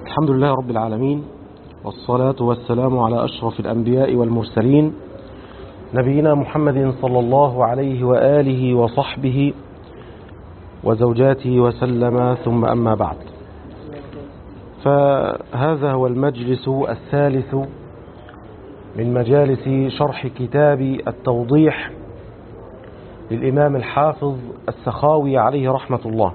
الحمد لله رب العالمين والصلاة والسلام على أشرف الأنبياء والمرسلين نبينا محمد صلى الله عليه وآله وصحبه وزوجاته وسلم ثم أما بعد فهذا هو المجلس الثالث من مجالس شرح كتاب التوضيح للإمام الحافظ السخاوي عليه رحمة الله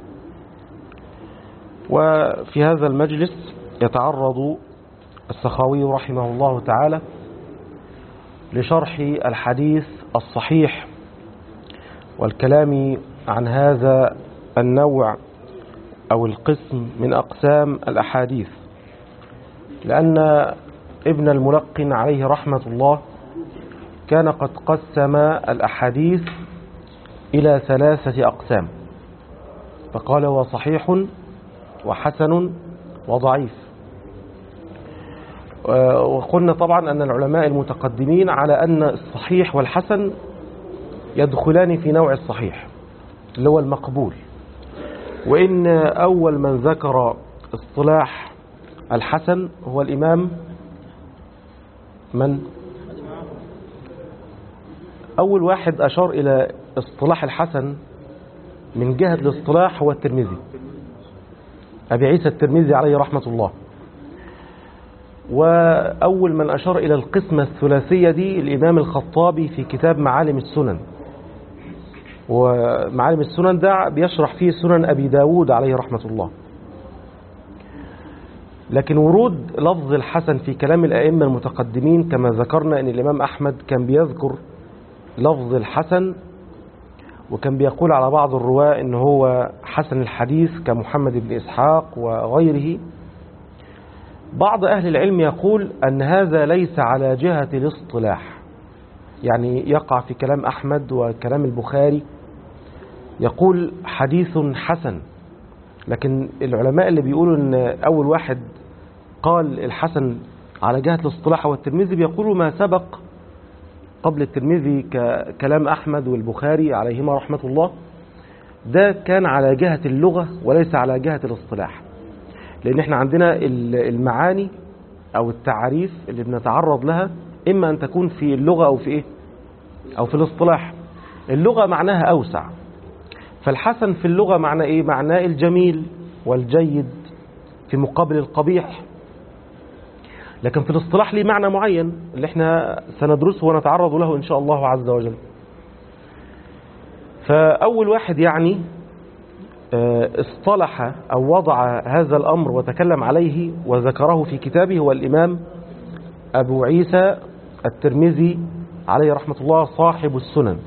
وفي هذا المجلس يتعرض السخاوي رحمه الله تعالى لشرح الحديث الصحيح والكلام عن هذا النوع أو القسم من أقسام الأحاديث لأن ابن الملقن عليه رحمة الله كان قد قسم الأحاديث إلى ثلاثة أقسام فقال وصحيح وحسن وضعيف وقلنا طبعا أن العلماء المتقدمين على أن الصحيح والحسن يدخلان في نوع الصحيح اللي هو المقبول وإن أول من ذكر اصطلاح الحسن هو الإمام من أول واحد أشار إلى اصطلاح الحسن من جهة الاصطلاح هو الترمذي أبي عيسى الترمذي عليه رحمة الله وأول من أشار إلى القسمة الثلاثية دي الإمام الخطابي في كتاب معالم السنن ومعالم السنن ده بيشرح فيه سنن أبي داود عليه رحمة الله لكن ورود لفظ الحسن في كلام الأئمة المتقدمين كما ذكرنا أن الإمام أحمد كان بيذكر لفظ الحسن وكان بيقول على بعض الرواة ان هو حسن الحديث كمحمد بن إسحاق وغيره بعض أهل العلم يقول أن هذا ليس على جهة الاصطلاح يعني يقع في كلام أحمد وكلام البخاري يقول حديث حسن لكن العلماء اللي بيقولوا أن أول واحد قال الحسن على جهة الاصطلاح هو الترمذي بيقولوا ما سبق قبل الترمذي ككلام أحمد والبخاري عليهما رحمة الله ده كان على جهة اللغة وليس على جهة الاصطلاح لأن احنا عندنا المعاني أو التعريف اللي بنتعرض لها إما أن تكون في اللغة أو في إيه أو في الاصطلاح اللغة معناها أوسع فالحسن في اللغة معناه إيه معناه الجميل والجيد في مقابل القبيح لكن في الاصطلاح ليه معنى معين اللي احنا سندرسه ونتعرض له إن شاء الله عز وجل فأول واحد يعني اصطلح أو وضع هذا الأمر وتكلم عليه وذكره في كتابه هو الإمام أبو عيسى الترمذي عليه رحمة الله صاحب السنن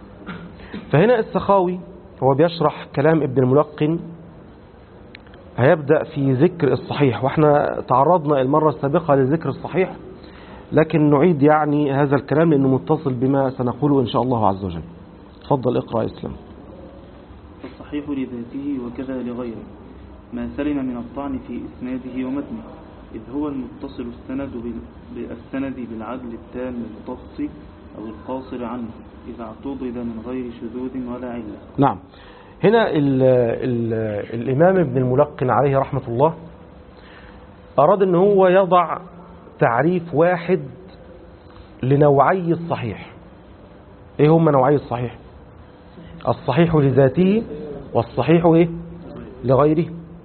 فهنا السخاوي هو بيشرح كلام ابن الملقن هيبدأ في ذكر الصحيح واحنا تعرضنا المرة السابقة لذكر الصحيح لكن نعيد يعني هذا الكلام لأنه متصل بما سنقوله إن شاء الله عز وجل تفضل اقرأ إسلام الصحيح لذاته وكذا لغيره ما سلم من الطعن في إسناده ومتنه إذ هو المتصل السند بالسند بالعدل التام المختص أو القاصر عنه إذا اعتضد من غير شذوذ ولا علة نعم هنا ال ال الإمام ابن الملقن عليه رحمة الله أراد أن هو يضع تعريف واحد لنوعي الصحيح إيه هم نوعي الصحيح الصحيح لذاته والصحيح إيه لغيره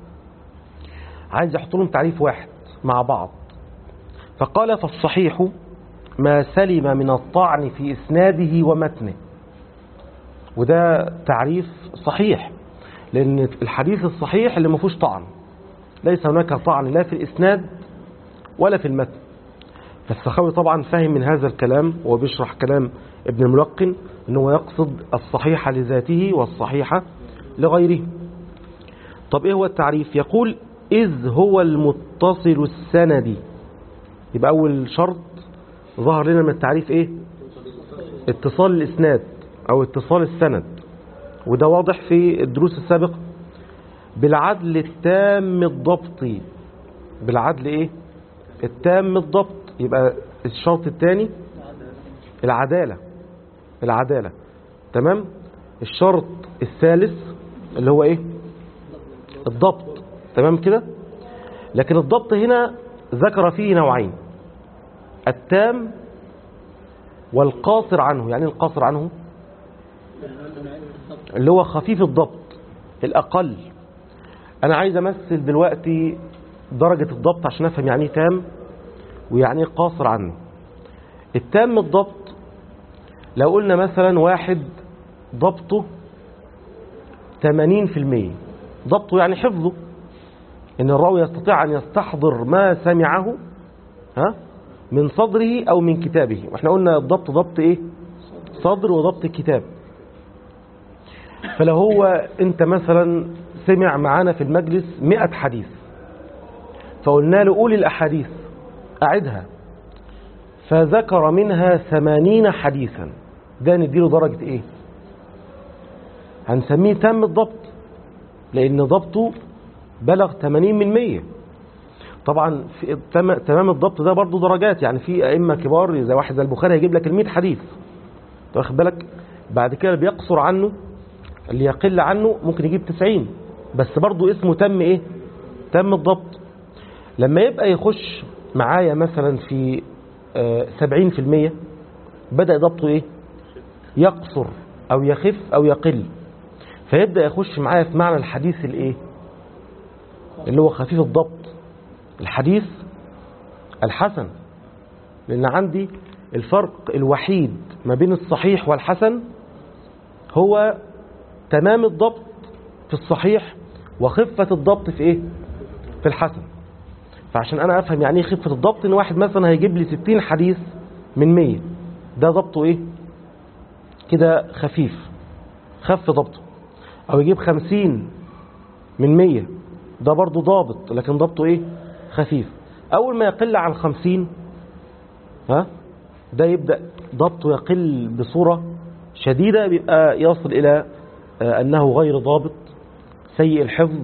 عايز يحط لهم تعريف واحد مع بعض فقال فالصحيح ما سلم من الطعن في إسناده ومتنه وده تعريف صحيح لأن الحديث الصحيح اللي ما فيهوش طعن ليس هناك طعن لا في الإسناد ولا في المتن فالسخاوي طبعا فهم من هذا الكلام وبيشرح كلام ابن الملقن أنه يقصد الصحيح لذاته والصحيح لغيره طب إيه هو التعريف يقول إذ هو المتصل السندي يبقى أول شرط ظهر لنا من التعريف إيه اتصال الإسناد أو اتصال السند وده واضح في الدروس السابقة بالعدل التام الضبط بالعدل إيه التام الضبط يبقى الشرط الثاني العدالة العدالة تمام الشرط الثالث اللي هو ايه الضبط تمام كده لكن الضبط هنا ذكر فيه نوعين التام والقاصر عنه يعني إيه القاصر عنه اللي هو خفيف الضبط الأقل أنا عايز أمثل دلوقتي درجة الضبط عشان أفهم يعني إيه تام ويعني إيه قاصر عنه التام الضبط لو قلنا مثلا واحد ضبطه 80% ضبطه يعني حفظه ان الراوي يستطيع ان يستحضر ما سمعه ها من صدره او من كتابه واحنا قلنا الضبط ضبط ايه صدر وضبط الكتاب فلو هو انت مثلا سمع معانا في المجلس 100 حديث فقلنا له قول الاحاديث اعدها فذكر منها ثمانين حديثا ده نديله درجة ايه هنسميه تم الضبط لان ضبطه بلغ 80 من 100 طبعا في تم- تمام الضبط ده برضه درجات يعني في ائمه كبار زي واحد زي البخاري هيجيب لك ال 100 حديث أنت واخد بالك بعد كده اللي بيقصر عنه اللي يقل عنه ممكن يجيب 90 بس برضه اسمه تم ايه تم الضبط لما يبقى يخش معايا مثلا في آه، 70% بدأ ضبطه ايه يقصر او يخف او يقل فيبدأ يخش معايا في معنى الحديث الايه اللي هو خفيف الضبط الحديث الحسن لان عندي الفرق الوحيد ما بين الصحيح والحسن هو تمام الضبط في الصحيح وخفة الضبط في ايه في الحسن فعشان انا افهم يعني ايه خفة الضبط ان واحد مثلا هيجيب لي 60 حديث من 100 ده ضبطه ايه كده خفيف خف ضبطه او يجيب 50 من 100 ده برضه ضابط لكن ضبطه ايه خفيف اول ما يقل عن 50 ها ده يبدأ ضبطه يقل بصورة شديدة بيبقى يصل إلى آه، أنه غير ضابط سيء الحفظ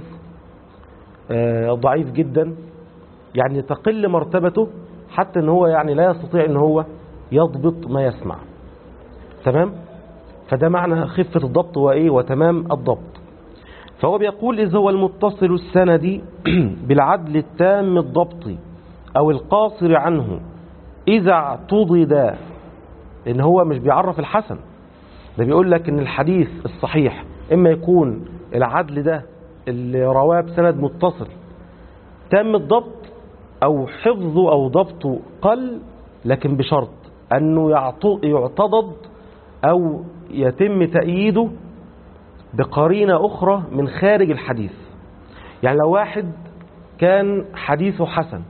آه، ضعيف جدا يعني تقل مرتبته حتى ان هو يعني لا يستطيع ان هو يضبط ما يسمع تمام فده معنى خفة الضبط وايه وتمام الضبط فهو بيقول إذ هو المتصل السند بالعدل التام الضبط أو القاصر عنه إذا اعتضد لأن هو مش بيعرف الحسن ده بيقول لك إن الحديث الصحيح إما يكون العدل ده اللي رواه بسند متصل تام الضبط أو حفظه أو ضبطه قل لكن بشرط أنه يعت- يعتضد أو يتم تأييده بقرينة أخرى من خارج الحديث يعني لو واحد كان حديثه حسن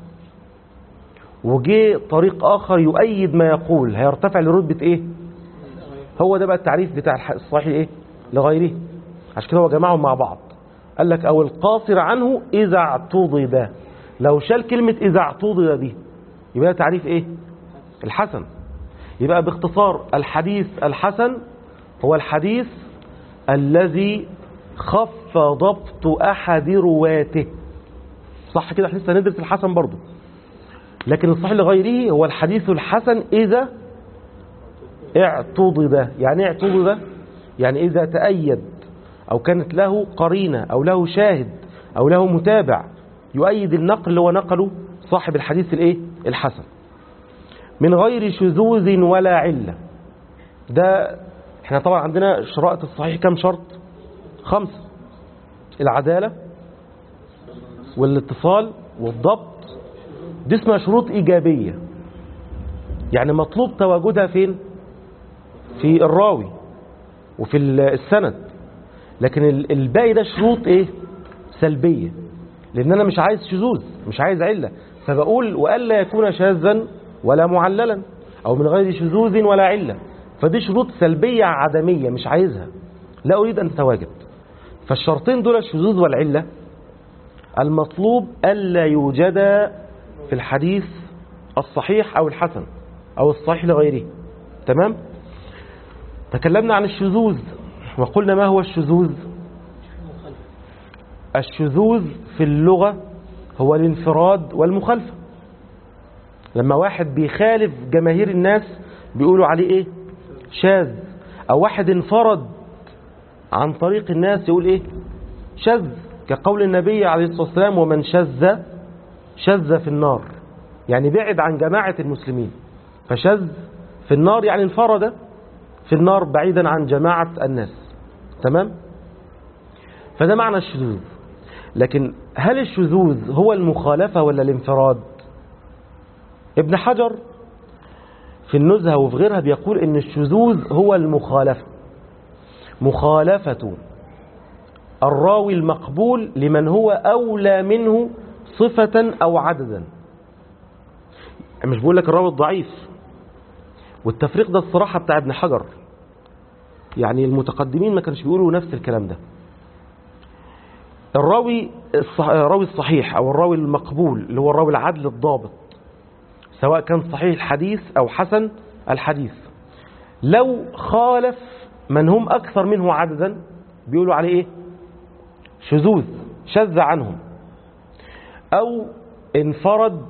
وجه طريق آخر يؤيد ما يقول هيرتفع لرتبة إيه هو ده بقى التعريف بتاع الح- الصحيح إيه لغيره عشان كده هو جمعهم مع بعض قال لك أو القاصر عنه إذا اعتضد لو شال كلمة إذا اعتضد دي يبقى ده تعريف إيه الحسن يبقى باختصار الحديث الحسن هو الحديث الذي خف ضبط أحد رواته صح كده احنا لسه هندرس الحسن برضو لكن الصحيح لغيره هو الحديث الحسن إذا اعتضد يعني ايه اعتضد يعني إذا تأيد أو كانت له قرينة أو له شاهد أو له متابع يؤيد النقل اللي هو نقله صاحب الحديث الايه الحسن من غير شذوذ ولا علة ده احنا طبعا عندنا شرائط الصحيح كم شرط خمسة العدالة والاتصال والضبط دي اسمها شروط إيجابية يعني مطلوب تواجدها فين في الراوي وفي السند لكن ال- الباقي ده شروط ايه سلبية لان انا مش عايز شذوذ مش عايز علة فبقول والا يكون شاذا ولا معللا او من غير شذوذ ولا علة فدي شروط سلبية عدمية مش عايزها لا اريد ان تتواجد فالشرطين دول الشذوذ والعلة المطلوب الا يوجد في الحديث الصحيح او الحسن او الصحيح لغيره تمام تكلمنا عن الشذوذ وقلنا ما هو الشذوذ الشذوذ في اللغة هو الانفراد والمخالفة لما واحد بيخالف جماهير الناس بيقولوا عليه ايه شاذ او واحد انفرد عن طريق الناس يقول ايه شذ كقول النبي عليه الصلاة والسلام ومن شذ شذ في النار يعني بعد عن جماعة المسلمين فشذ في النار يعني انفرد في النار بعيدا عن جماعة الناس تمام فده معنى الشذوذ لكن هل الشذوذ هو المخالفة ولا الانفراد ابن حجر في النزهة وفي غيرها بيقول ان الشذوذ هو المخالفة مخالفة الراوي المقبول لمن هو أولى منه صفة أو عددا مش بقول لك الراوي الضعيف والتفريق ده الصراحة بتاع ابن حجر يعني المتقدمين ما كانش بيقولوا نفس الكلام ده الراوي الصح... الراوي الصحيح أو الراوي المقبول اللي هو الراوي العدل الضابط سواء كان صحيح الحديث أو حسن الحديث لو خالف من هم أكثر منه عددا بيقولوا عليه إيه شذوذ شذ عنهم أو انفرد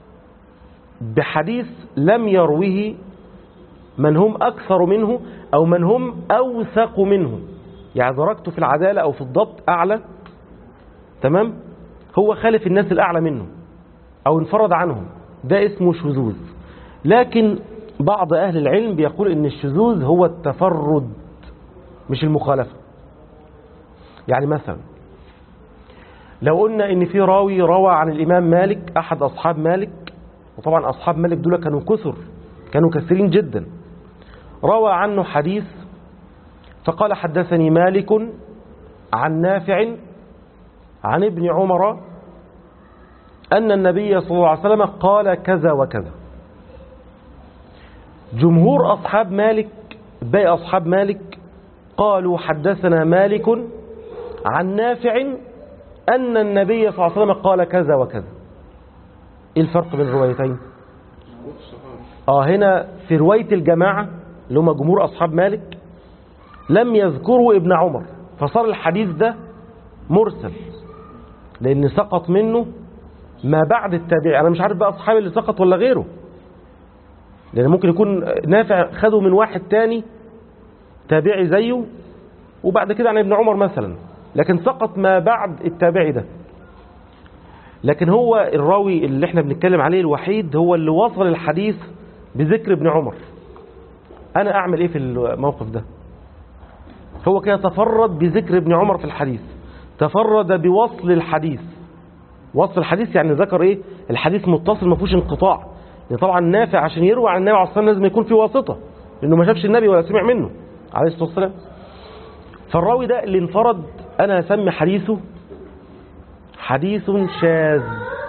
بحديث لم يروه من هم أكثر منه أو من هم أوثق منه يعني درجته في العدالة أو في الضبط أعلى تمام هو خالف الناس الأعلى منه أو انفرد عنهم ده اسمه شذوذ لكن بعض أهل العلم بيقول إن الشذوذ هو التفرد مش المخالفة يعني مثلا لو قلنا إن في راوي روى عن الإمام مالك أحد أصحاب مالك وطبعا أصحاب مالك دول كانوا كثر كانوا كثيرين جدا روى عنه حديث فقال حدثني مالك عن نافع عن ابن عمر أن النبي صلى الله عليه وسلم قال كذا وكذا جمهور أصحاب مالك باقي أصحاب مالك قالوا حدثنا مالك عن نافع أن النبي صلى الله عليه وسلم قال كذا وكذا إيه الفرق بين الروايتين آه هنا في رواية الجماعة اللي هم جمهور أصحاب مالك لم يذكروا ابن عمر فصار الحديث ده مرسل لأن سقط منه ما بعد التابعي أنا مش عارف بقى أصحابي اللي سقط ولا غيره لأن ممكن يكون نافع خده من واحد تاني تابعي زيه وبعد كده عن ابن عمر مثلا لكن سقط ما بعد التابعي ده لكن هو الراوي اللي احنا بنتكلم عليه الوحيد هو اللي وصل الحديث بذكر ابن عمر انا اعمل ايه في الموقف ده هو كده تفرد بذكر ابن عمر في الحديث تفرد بوصل الحديث وصل الحديث يعني ذكر ايه الحديث متصل ما فيهوش انقطاع يعني طبعا نافع عشان يروي عن النبي عليه الصلاه والسلام لازم يكون في واسطه لانه ما شافش النبي ولا سمع منه عليه الصلاه والسلام فالراوي ده اللي انفرد انا اسمي حديثه حديث شاذ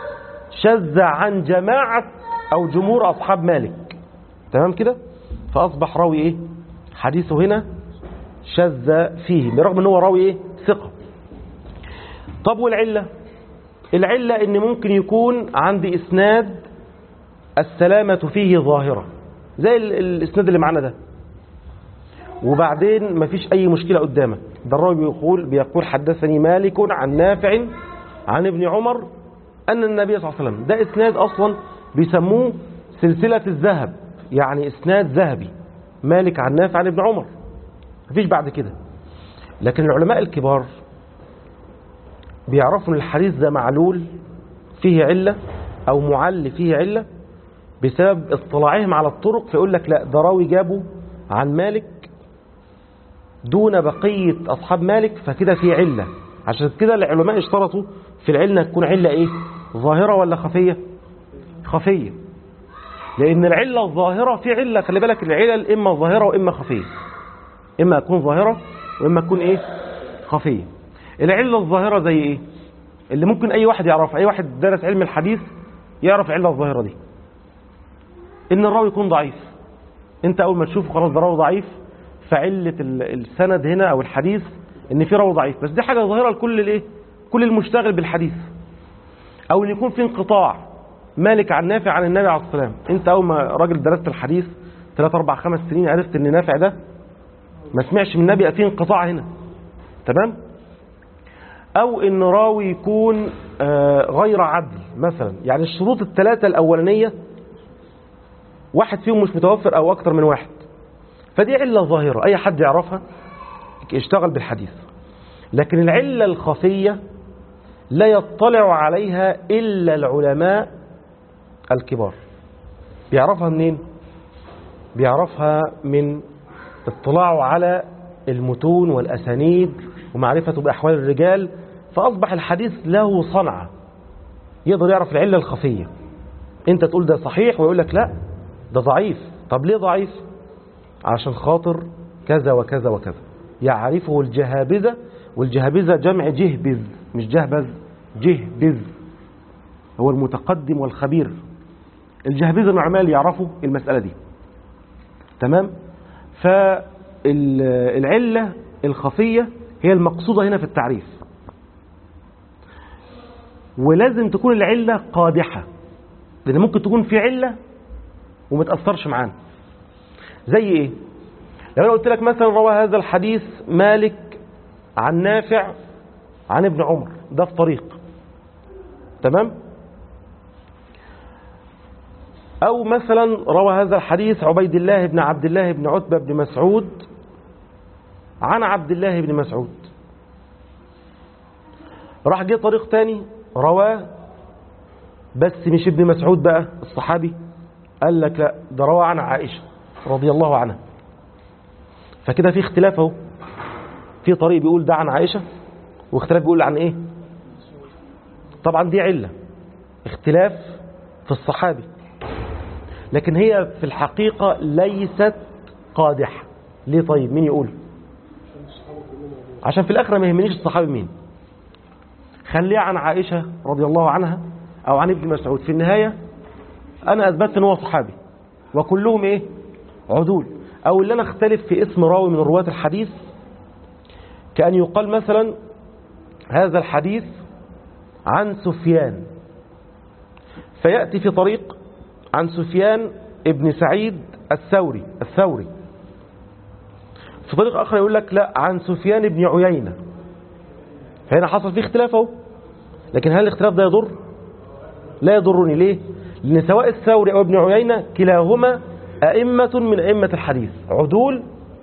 شذ عن جماعة أو جمهور أصحاب مالك تمام كده فأصبح راوي إيه حديثه هنا شذ فيه برغم أنه راوي إيه ثقة طب والعلة العلة أن ممكن يكون عندي إسناد السلامة فيه ظاهرة زي الإسناد اللي معانا ده وبعدين مفيش أي مشكلة قدامك ده الراوي بيقول, بيقول حدثني مالك عن نافع عن ابن عمر أن النبي صلى الله عليه وسلم ده إسناد أصلا بيسموه سلسلة الذهب يعني إسناد ذهبي مالك عن نافع عن ابن عمر مفيش بعد كده لكن العلماء الكبار بيعرفوا ان الحديث ده معلول فيه علة أو معل فيه علة بسبب اطلاعهم على الطرق فيقول لك لا ده راوي جابه عن مالك دون بقية أصحاب مالك فكده فيه علة عشان كده العلماء اشترطوا في العلة تكون علة ايه ظاهرة ولا خفية خفية لان العلة الظاهرة في علة خلي بالك العلل اما ظاهرة واما خفية اما تكون ظاهرة واما تكون ايه خفية العلة الظاهرة زي ايه اللي ممكن اي واحد يعرفها اي واحد درس علم الحديث يعرف العلة الظاهرة دي ان الراوي يكون ضعيف انت اول ما تشوفه خلاص ده راوي ضعيف فعلة السند هنا او الحديث ان في راوي ضعيف بس دي حاجه ظاهره لكل الايه كل المشتغل بالحديث او ان يكون في انقطاع مالك عن نافع عن النبي عليه الصلاه والسلام انت اول ما راجل درست الحديث 3 4 5 سنين عرفت ان نافع ده ما سمعش من النبي في انقطاع هنا تمام او ان راوي يكون غير عدل مثلا يعني الشروط الثلاثه الاولانيه واحد فيهم مش متوفر او اكتر من واحد فدي عله ظاهره اي حد يعرفها اشتغل بالحديث لكن العلة الخفية لا يطلع عليها إلا العلماء الكبار بيعرفها منين بيعرفها من اطلاعه على المتون والأسانيد ومعرفته بأحوال الرجال فأصبح الحديث له صنعة يقدر يعرف العلة الخفية انت تقول ده صحيح ويقول لك لا ده ضعيف طب ليه ضعيف عشان خاطر كذا وكذا وكذا يعرفه الجهابذة والجهابذة جمع جهبذ مش جهبذ جهبذ هو المتقدم والخبير الجهابذة العمال يعرفوا المسألة دي تمام فالعلة الخفية هي المقصودة هنا في التعريف ولازم تكون العلة قادحة لأن ممكن تكون في علة وما تأثرش معانا زي ايه لو انا قلت لك مثلا روى هذا الحديث مالك عن نافع عن ابن عمر ده في طريق تمام او مثلا روى هذا الحديث عبيد الله بن عبد الله بن عتبة بن مسعود عن عبد الله بن مسعود راح جه طريق تاني رواه بس مش ابن مسعود بقى الصحابي قال لك لا ده روى عن عائشة رضي الله عنها فكده في اختلاف اهو في طريق بيقول ده عن عائشة واختلاف بيقول عن ايه طبعا دي علة اختلاف في الصحابي لكن هي في الحقيقة ليست قادحة ليه طيب مين يقول عشان في الآخرة ما يهمنيش الصحابي مين خليه عن عائشة رضي الله عنها أو عن ابن مسعود في النهاية أنا أثبتت أنه هو صحابي وكلهم إيه عدول أو اللي أنا اختلف في اسم راوي من رواة الحديث كأن يقال مثلا هذا الحديث عن سفيان فيأتي في طريق عن سفيان ابن سعيد الثوري الثوري في طريق آخر يقول لك لا عن سفيان بن عيينة هنا حصل فيه اختلاف اهو لكن هل الاختلاف ده يضر لا يضرني ليه لأن سواء الثوري أو ابن عيينة كلاهما أئمة من أئمة الحديث عدول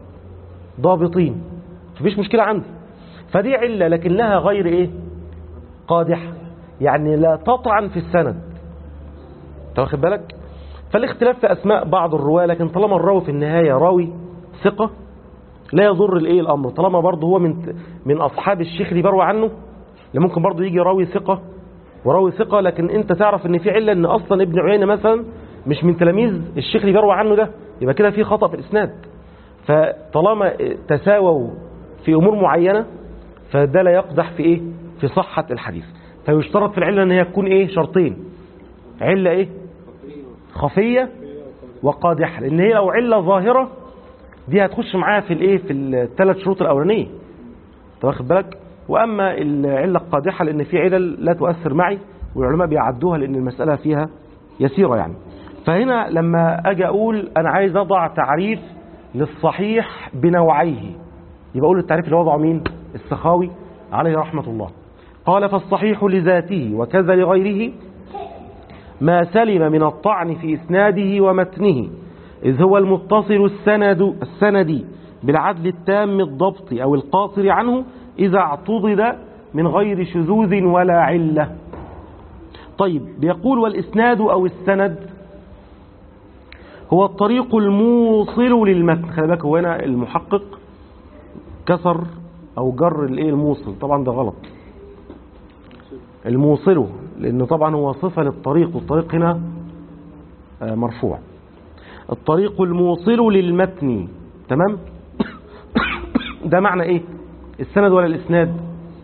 ضابطين مفيش مشكلة عندي فدي علة لكن لها غير إيه قادحة يعني لا تطعن في السند انت واخد بالك فالاختلاف في أسماء بعض الرواة لكن طالما الراوي في النهاية راوي ثقة لا يضر الايه الامر طالما برضه هو من من اصحاب الشيخ اللي بروى عنه اللي ممكن برضه يجي راوي ثقه وراوي ثقه لكن انت تعرف ان في عله ان اصلا ابن عيينه مثلا مش من تلاميذ الشيخ اللي بيروى عنه ده يبقى كده في خطا في الاسناد فطالما تساووا في امور معينه فده لا يقدح في ايه في صحه الحديث فيشترط في العله ان هي تكون ايه شرطين عله ايه خفيه وقادحه لان هي لو عله ظاهره دي هتخش معاها في الايه في الثلاث شروط الاولانيه انت واخد بالك واما العله القادحه لان في علل لا تؤثر معي والعلماء بيعدوها لان المساله فيها يسيره يعني فهنا لما اجي اقول انا عايز اضع تعريف للصحيح بنوعيه يبقى اقول التعريف اللي وضعه مين السخاوي عليه رحمه الله قال فالصحيح لذاته وكذا لغيره ما سلم من الطعن في اسناده ومتنه إذ هو المتصل السند السندي بالعدل التام الضبط أو القاصر عنه إذا اعتضد من غير شذوذ ولا علة طيب بيقول والإسناد أو السند هو الطريق الموصل للمتن خلي بالك هو هنا المحقق كسر أو جر الايه الموصل طبعا ده غلط الموصله لأنه طبعا هو صفة للطريق والطريق هنا مرفوع الطريق الموصل للمتن تمام ده معنى ايه السند ولا الاسناد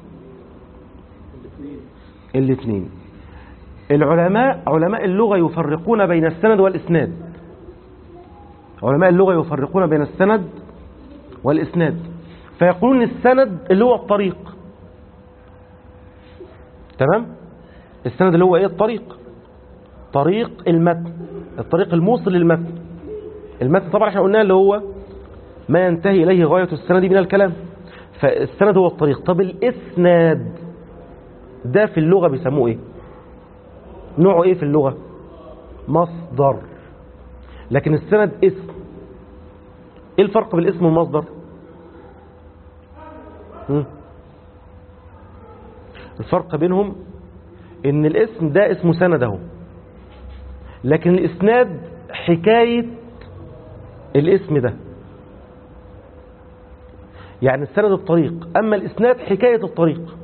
الاثنين العلماء علماء اللغة يفرقون بين السند والاسناد علماء اللغة يفرقون بين السند والاسناد فيقولون السند اللي هو الطريق تمام السند اللي هو ايه الطريق طريق المتن الطريق الموصل للمتن المتن طبعا احنا قلنا اللي هو ما ينتهي إليه غاية السند من الكلام فالسند هو الطريق طب الإسناد ده في اللغة بيسموه إيه نوعه إيه في اللغة مصدر لكن السند اسم إيه الفرق بالاسم والمصدر الفرق بينهم ان الاسم ده اسمه سند اهو لكن الاسناد حكاية الاسم ده يعني السند الطريق اما الاسناد حكاية الطريق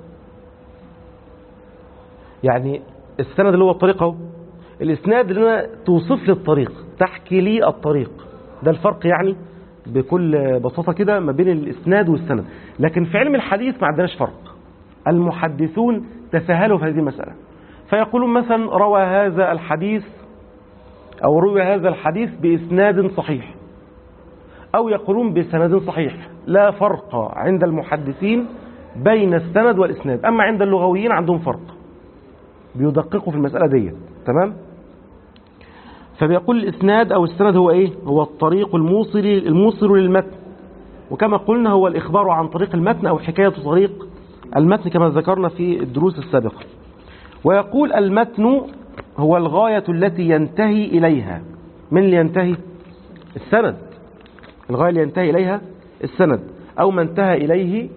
يعني السند اللي هو الطريق اهو الاسناد اللي انا توصف لي الطريق تحكي لي الطريق ده الفرق يعني بكل بساطة كده ما بين الاسناد والسند لكن في علم الحديث ما عندناش فرق المحدثون تساهلوا في هذه المسألة فيقولون مثلا روى هذا الحديث أو روي هذا الحديث بإسناد صحيح أو يقولون بسند صحيح لا فرق عند المحدثين بين السند والإسناد أما عند اللغويين عندهم فرق بيدققوا في المسألة دي تمام فبيقول الإسناد أو السند هو إيه هو الطريق الموصل الموصل للمتن وكما قلنا هو الإخبار عن طريق المتن أو حكاية طريق المتن كما ذكرنا في الدروس السابقة ويقول المتن هو الغاية التي ينتهي إليها من اللي ينتهي السند الغاية اللي ينتهي إليها السند أو ما انتهى إليه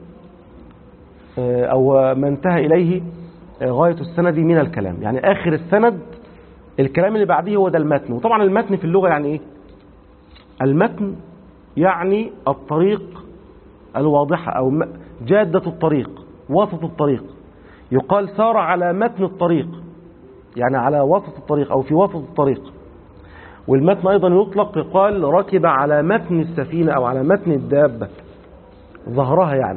أو ما انتهى إليه غاية السند من الكلام يعني آخر السند الكلام اللي بعديه هو ده المتن وطبعا المتن في اللغة يعني إيه المتن يعني الطريق الواضحة أو جادة الطريق وسط الطريق يقال سار على متن الطريق يعني على وسط الطريق أو في وسط الطريق والمتن أيضا يطلق يقال ركب على متن السفينة أو على متن الدابة ظهرها يعني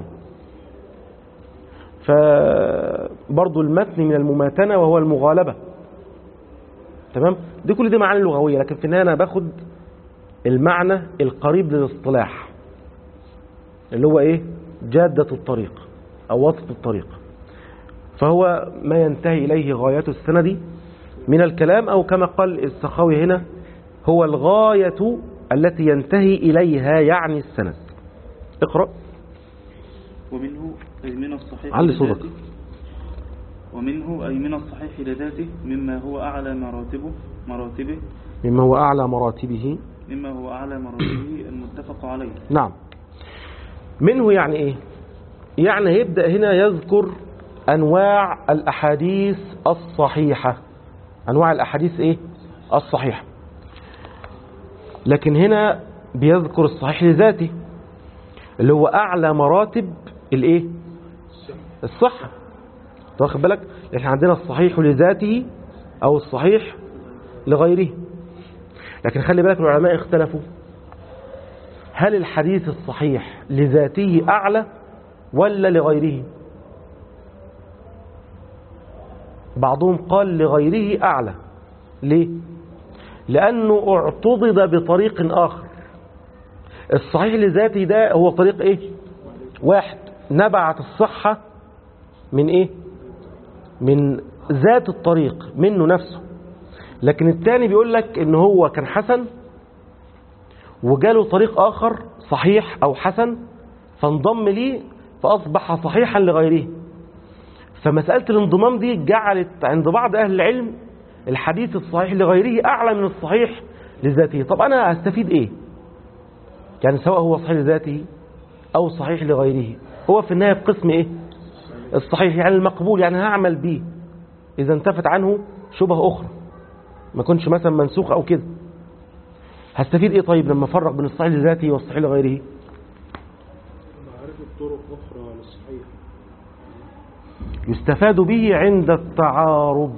فبرضو المتن من المماتنة وهو المغالبة تمام دي كل دي معاني لغوية لكن في النهاية أنا باخد المعنى القريب للاصطلاح اللي هو إيه جادة الطريق أو وسط الطريق فهو ما ينتهي إليه غاية السند من الكلام أو كما قال السخاوي هنا هو الغاية التي ينتهي إليها يعني السند اقرأ ومنه أي من الصحيح علي صوتك. لذاته ومنه أي من الصحيح لذاته مما هو أعلى مراتبه مراتبه مما هو أعلى مراتبه مما هو أعلى مراتبه المتفق عليه نعم منه يعني إيه يعني يبدأ هنا يذكر أنواع الأحاديث الصحيحة أنواع الأحاديث إيه الصحيحة لكن هنا بيذكر الصحيح لذاته اللي هو أعلى مراتب الإيه الصحة واخد بالك احنا عندنا الصحيح لذاته أو الصحيح لغيره لكن خلي بالك العلماء اختلفوا هل الحديث الصحيح لذاته أعلى ولا لغيره بعضهم قال لغيره أعلى ليه لأنه اعتضد بطريق آخر الصحيح لذاته ده هو طريق إيه واحد نبعت الصحة من إيه من ذات الطريق منه نفسه لكن الثاني بيقول لك ان هو كان حسن وجاله طريق آخر صحيح أو حسن فانضم ليه فأصبح صحيحا لغيره فمسألة الانضمام دي جعلت عند بعض أهل العلم الحديث الصحيح لغيره أعلى من الصحيح لذاته طب أنا هستفيد إيه يعني سواء هو صحيح لذاته أو صحيح لغيره هو في النهاية في قسم إيه الصحيح يعني المقبول يعني هعمل بيه إذا انتفت عنه شبه أخرى ما كنش مثلا منسوخ أو كده هستفيد إيه طيب لما أفرق بين الصحيح لذاته والصحيح لغيره معرفة طرق أخرى للصحيح يستفاد به عند التعارض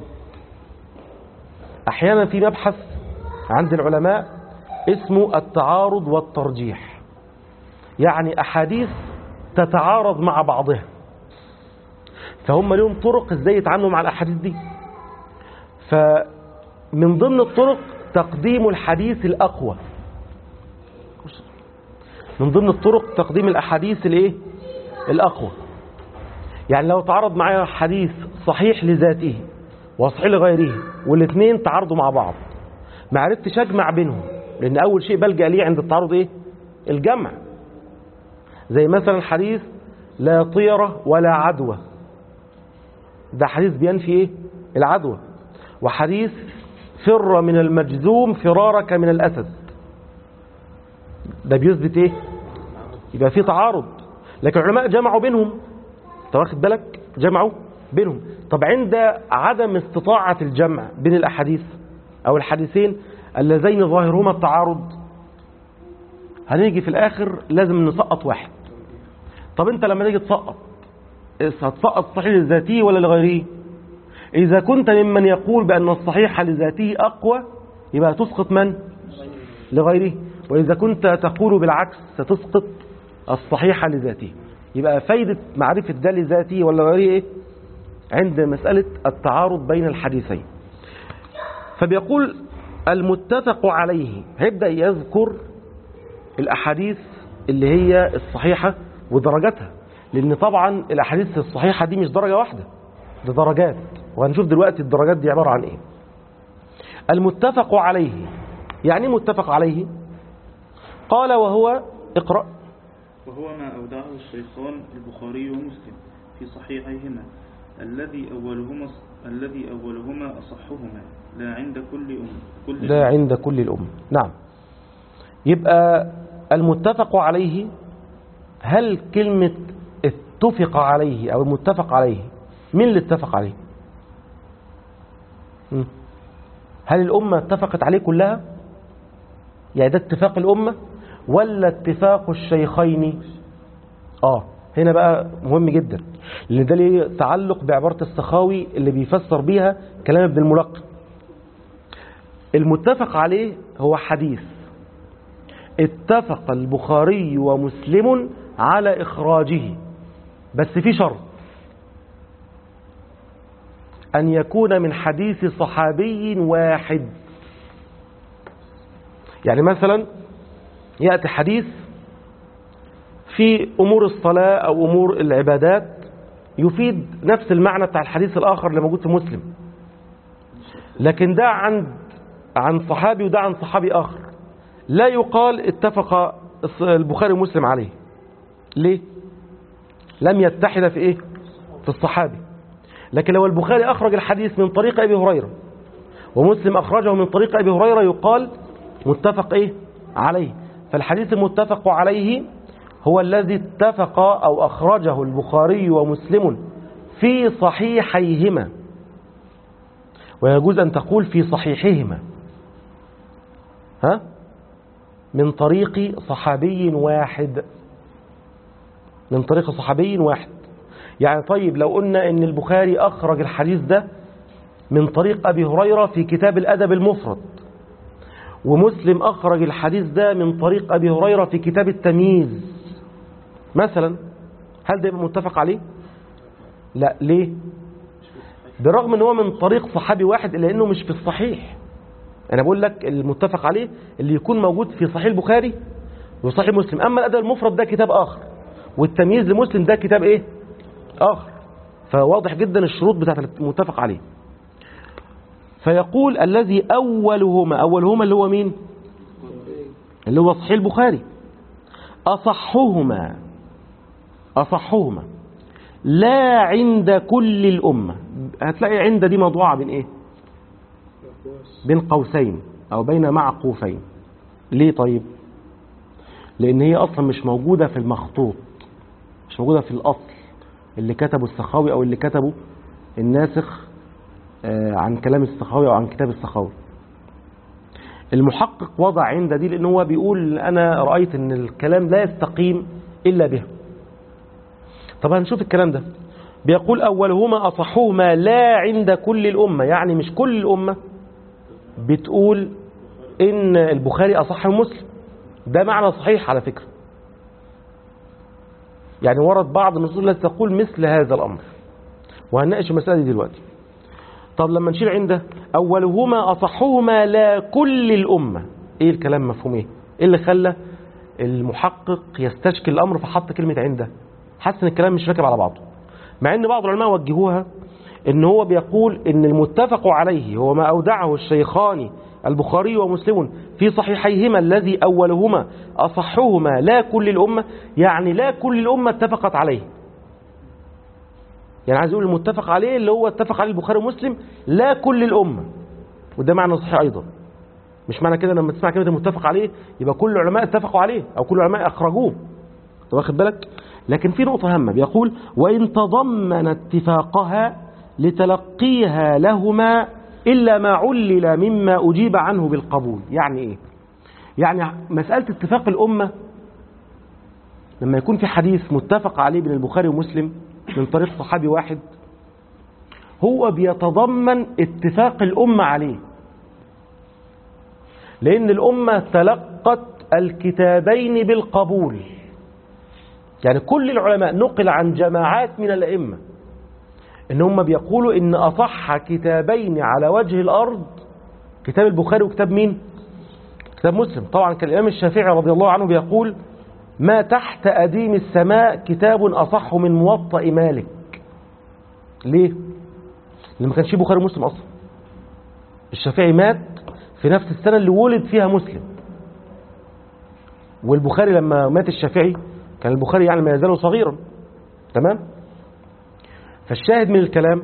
أحيانا في مبحث عند العلماء اسمه التعارض والترجيح يعني أحاديث تتعارض مع بعضها فهم لهم طرق ازاي يتعاملوا مع الأحاديث دي فمن ضمن الطرق تقديم الحديث الأقوى من ضمن الطرق تقديم الأحاديث الايه الأقوى يعني لو تعرض معايا حديث صحيح لذاته وصحيح لغيره والاثنين تعارضوا مع بعض ما عرفتش اجمع بينهم لان اول شيء بلجأ ليه عند التعارض ايه الجمع زي مثلا حديث لا طيرة ولا عدوى ده حديث بينفي ايه العدوى وحديث فر من المجذوم فرارك من الاسد ده بيثبت ايه يبقى في تعارض لكن العلماء جمعوا بينهم انت واخد بالك جمعوا بينهم طب عند عدم استطاعة الجمع بين الأحاديث أو الحديثين اللذين ظاهرهما التعارض هنيجي في الآخر لازم نسقط واحد طب أنت لما تيجي تسقط هتسقط الصحيح لذاته ولا لغيره إذا كنت ممن يقول بأن الصحيح لذاته أقوى يبقى تسقط من لغيره وإذا كنت تقول بالعكس ستسقط الصحيح لذاته يبقى فايدة معرفة ده لذاته ولا غيره إيه؟ عند مسألة التعارض بين الحديثين فبيقول المتفق عليه هيبدأ يذكر الأحاديث اللي هي الصحيحة ودرجاتها لأن طبعا الأحاديث الصحيحة دي مش درجة واحدة ده درجات وهنشوف دلوقتي الدرجات دي عبارة عن إيه المتفق عليه يعني متفق عليه قال وهو اقرأ وهو ما أودعه الشيخان البخاري ومسلم في صحيحيهما الذي أولهما الذي أولهما أصحهما لا عند كل أم كل لا عند كل الأمة نعم يبقى المتفق عليه هل كلمة اتفق عليه أو المتفق عليه مين اللي اتفق عليه م? هل الأمة اتفقت عليه كلها يعني ده اتفاق الأمة ولا اتفاق الشيخين آه هنا بقى مهم جدا لأن ده ليه تعلق بعبارة السخاوي اللي بيفسر بيها كلام ابن الملقن المتفق عليه هو حديث اتفق البخاري ومسلم على إخراجه بس في شرط أن يكون من حديث صحابي واحد يعني مثلا يأتي حديث في أمور الصلاة أو أمور العبادات يفيد نفس المعنى بتاع الحديث الآخر اللي موجود في مسلم لكن ده عند عن صحابي وده عن صحابي آخر لا يقال اتفق البخاري ومسلم عليه ليه لم يتحد في ايه في الصحابي لكن لو البخاري أخرج الحديث من طريق أبي هريرة ومسلم أخرجه من طريق أبي هريرة يقال متفق إيه عليه فالحديث المتفق عليه هو الذي اتفق أو أخرجه البخاري ومسلم في صحيحيهما ويجوز أن تقول في صحيحهما ها من طريق صحابي واحد من طريق صحابي واحد يعني طيب لو قلنا ان البخاري أخرج الحديث ده من طريق أبي هريرة في كتاب الأدب المفرد ومسلم أخرج الحديث ده من طريق أبي هريرة في كتاب التمييز مثلا هل ده يبقى متفق عليه لا ليه بالرغم ان هو من طريق صحابي واحد الا انه مش في الصحيح انا بقول لك المتفق عليه اللي يكون موجود في صحيح البخاري وصحيح مسلم اما الادب المفرد ده كتاب اخر والتمييز لمسلم ده كتاب ايه اخر فواضح جدا الشروط بتاعت المتفق عليه فيقول الذي اولهما اولهما اللي هو مين اللي هو صحيح البخاري اصحهما اصحهما لا عند كل الامه هتلاقي عند دي موضوعه بين ايه بين قوسين او بين معقوفين ليه طيب لان هي اصلا مش موجوده في المخطوط مش موجوده في الاصل اللي كتبه السخاوي او اللي كتبه الناسخ عن كلام السخاوي او عن كتاب السخاوي المحقق وضع عند دي لان هو بيقول انا رايت ان الكلام لا يستقيم الا بها طب هنشوف الكلام ده بيقول اولهما اصحهما لا عند كل الامه يعني مش كل الامه بتقول ان البخاري اصح من مسلم ده معنى صحيح على فكره يعني ورد بعض النصوص التي تقول مثل هذا الامر وهنناقش المساله دي دلوقتي طب لما نشيل عنده اولهما اصحهما لا كل الامه ايه الكلام مفهوم ايه ايه اللي خلى المحقق يستشكل الامر فحط كلمه عنده حاسس ان الكلام مش راكب على بعضه مع ان بعض العلماء وجهوها ان هو بيقول ان المتفق عليه هو ما اودعه الشيخان البخاري ومسلم في صحيحيهما الذي اولهما اصحهما لا كل الامه يعني لا كل الامه اتفقت عليه يعني عايز يقول المتفق عليه اللي هو اتفق عليه البخاري ومسلم لا كل الامه وده معنى صحيح ايضا مش معنى كده لما تسمع كلمه المتفق عليه يبقى كل العلماء اتفقوا عليه او كل العلماء اخرجوه طب واخد بالك لكن في نقطة هامة بيقول وإن تضمن اتفاقها لتلقيها لهما إلا ما علل مما أجيب عنه بالقبول يعني إيه يعني مسألة اتفاق الأمة لما يكون في حديث متفق عليه بين البخاري ومسلم من طريق صحابي واحد هو بيتضمن اتفاق الأمة عليه لأن الأمة تلقت الكتابين بالقبول يعني كل العلماء نقل عن جماعات من الأئمة إن هم بيقولوا إن أصح كتابين على وجه الأرض كتاب البخاري وكتاب مين؟ كتاب مسلم طبعا كان الإمام الشافعي رضي الله عنه بيقول ما تحت أديم السماء كتاب أصح من موطأ مالك ليه؟ لأن ما كانش فيه بخاري ومسلم أصلا الشافعي مات في نفس السنة اللي ولد فيها مسلم والبخاري لما مات الشافعي كان البخاري يعني ما يزال صغيرا تمام فالشاهد من الكلام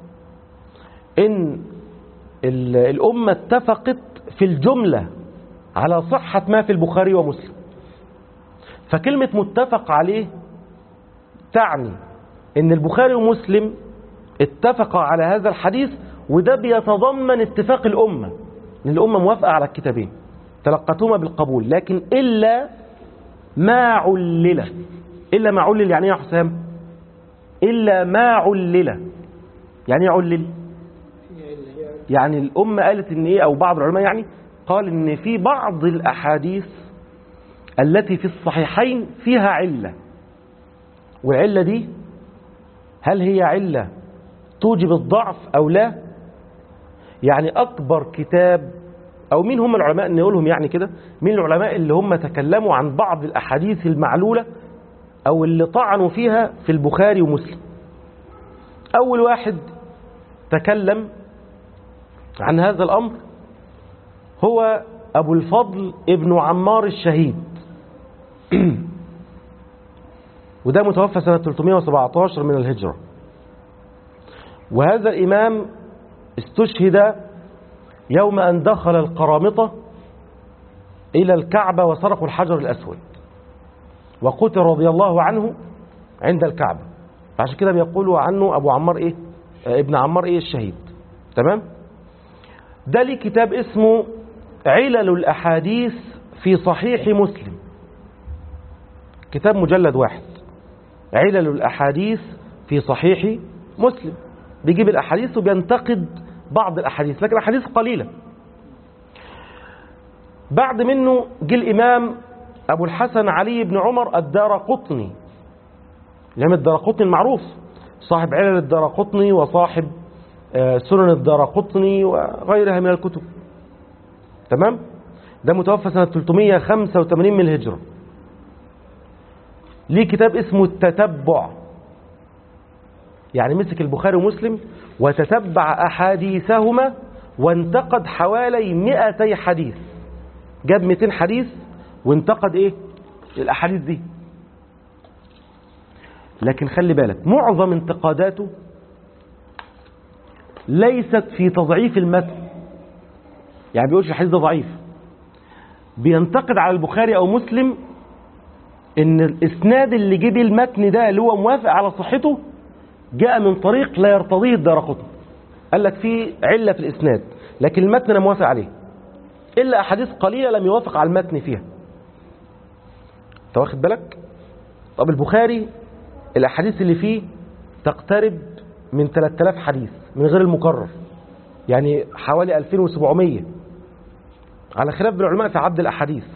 ان ال- الأمة اتفقت في الجملة على صحة ما في البخاري ومسلم فكلمة متفق عليه تعني ان البخاري ومسلم اتفقا على هذا الحديث وده بيتضمن اتفاق الأمة ان الأمة موافقة على الكتابين تلقتهما بالقبول لكن إلا ما علل إلا ما علل يعني ايه يا حسام إلا ما علل يعني ايه علل يعني الأمة قالت إن إيه أو بعض العلماء يعني قال إن في بعض الأحاديث التي في الصحيحين فيها علة والعلة دي هل هي علة توجب الضعف أو لا يعني أكبر كتاب أو مين هم العلماء اللي نقولهم يعني كده مين العلماء اللي هم تكلموا عن بعض الأحاديث المعلولة أو اللي طعنوا فيها في البخاري ومسلم أول واحد تكلم عن هذا الأمر هو أبو الفضل ابن عمار الشهيد وده متوفى سنة 317 من الهجرة وهذا الإمام استشهد يوم أن دخل القرامطة إلى الكعبة وسرقوا الحجر الأسود وقتل رضي الله عنه عند الكعبة فعشان كده بيقولوا عنه أبو عمار إيه آه، ابن عمار إيه الشهيد تمام ده ليه كتاب اسمه علل الأحاديث في صحيح مسلم كتاب مجلد واحد علل الأحاديث في صحيح مسلم بيجيب الأحاديث وبينتقد بعض الأحاديث لكن أحاديث قليلة بعد منه جه الإمام أبو الحسن علي بن عمر الدار قطني الإمام الدار قطني المعروف صاحب علل الدار قطني وصاحب آه، سنن الدار قطني وغيرها من الكتب تمام ده متوفى سنة 385 من الهجرة ليه كتاب اسمه التتبع يعني مسك البخاري ومسلم وتتبع أحاديثهما وانتقد حوالي 200 حديث جاب 200 حديث وانتقد ايه الأحاديث دي لكن خلي بالك معظم انتقاداته ليست في تضعيف المتن يعني بيقولش الحديث ده ضعيف بينتقد على البخاري أو مسلم ان الاسناد اللي جه بيه المتن ده اللي هو موافق على صحته جاء من طريق لا يرتضيه الدارقطني قال لك في علة في الاسناد لكن المتن انا موافق عليه الا احاديث قليله لم يوافق على المتن فيها انت واخد بالك طب البخاري الاحاديث اللي فيه تقترب من 3000 حديث من غير المكرر يعني حوالي 2700 على خلاف العلماء في عد الاحاديث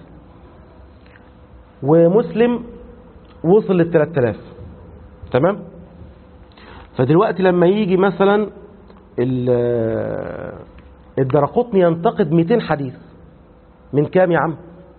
ومسلم وصل لل 3000 تمام فدلوقتي لما يجي مثلا ال- الدرقطني ينتقد 200 حديث من كام يا عم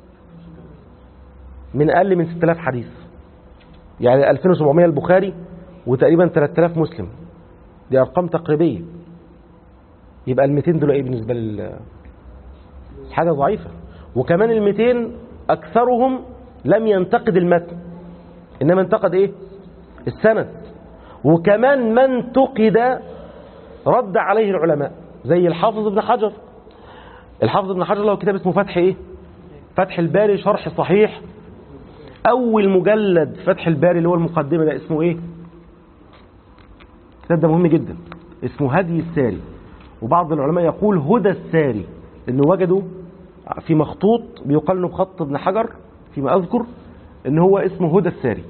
من اقل من 6000 حديث يعني 2700 البخاري وتقريبا 3000 مسلم دي ارقام تقريبيه يبقى ال 200 دول ايه بالنسبه لل حاجه ضعيفه وكمان ال 200 اكثرهم لم ينتقد المتن انما انتقد ايه السند وكمان من انتقد رد عليه العلماء زي الحافظ ابن حجر الحافظ ابن حجر له كتاب اسمه فتح ايه فتح الباري شرح صحيح أول مجلد فتح الباري اللي هو المقدمة ده اسمه إيه؟ الكتاب ده مهم جدا اسمه هدي الساري وبعض العلماء يقول هدى الساري انه وجدوا في مخطوط بيقال انه بخط ابن حجر فيما اذكر ان هو اسمه هدى الساري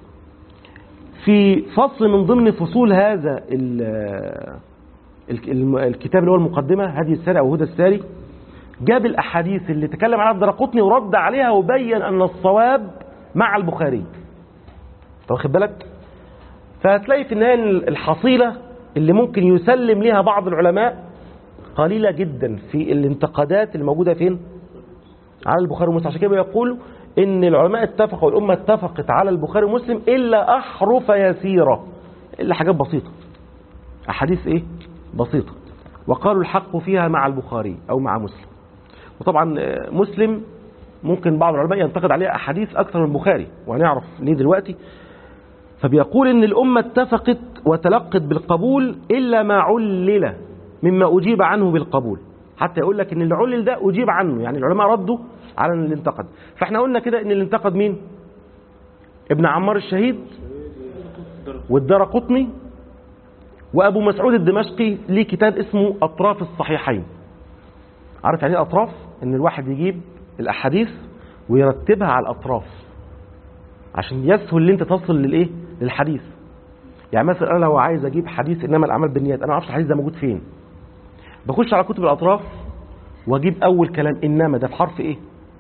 في فصل من ضمن فصول هذا ال- ال- الكتاب اللي هو المقدمة هدي الساري او هدى الساري جاب الاحاديث اللي تكلم عنها الدرقطني ورد عليها وبين ان الصواب مع البخاري طب واخد بالك فهتلاقي في النهاية إن الحصيلة اللي ممكن يسلم لها بعض العلماء قليلة جدا في الانتقادات اللي موجودة فين على البخاري ومسلم عشان كده يقول ان العلماء اتفقوا والأمة اتفقت على البخاري ومسلم إلا أحرف يسيرة إلا حاجات بسيطة أحاديث إيه بسيطة وقالوا الحق فيها مع البخاري أو مع مسلم وطبعا آه، مسلم ممكن بعض العلماء ينتقد عليه أحاديث أكثر من البخاري وهنعرف ليه دلوقتي فبيقول ان الأمة اتفقت وتلقت بالقبول إلا ما علل مما أجيب عنه بالقبول حتى يقول لك ان اللي علل ده أجيب عنه يعني العلماء ردوا على اللي انتقد فاحنا قلنا كده ان اللي انتقد مين ابن عمار الشهيد والدار قطني وأبو مسعود الدمشقي ليه كتاب اسمه أطراف الصحيحين عارف يعني ايه أطراف ان الواحد يجيب الأحاديث ويرتبها على الأطراف عشان يسهل ان انت تصل للايه للحديث يعني مثلا انا لو عايز اجيب حديث انما الاعمال بالنيات انا ما اعرفش الحديث ده موجود فين بخش على كتب الاطراف واجيب اول كلام انما ده في حرف ايه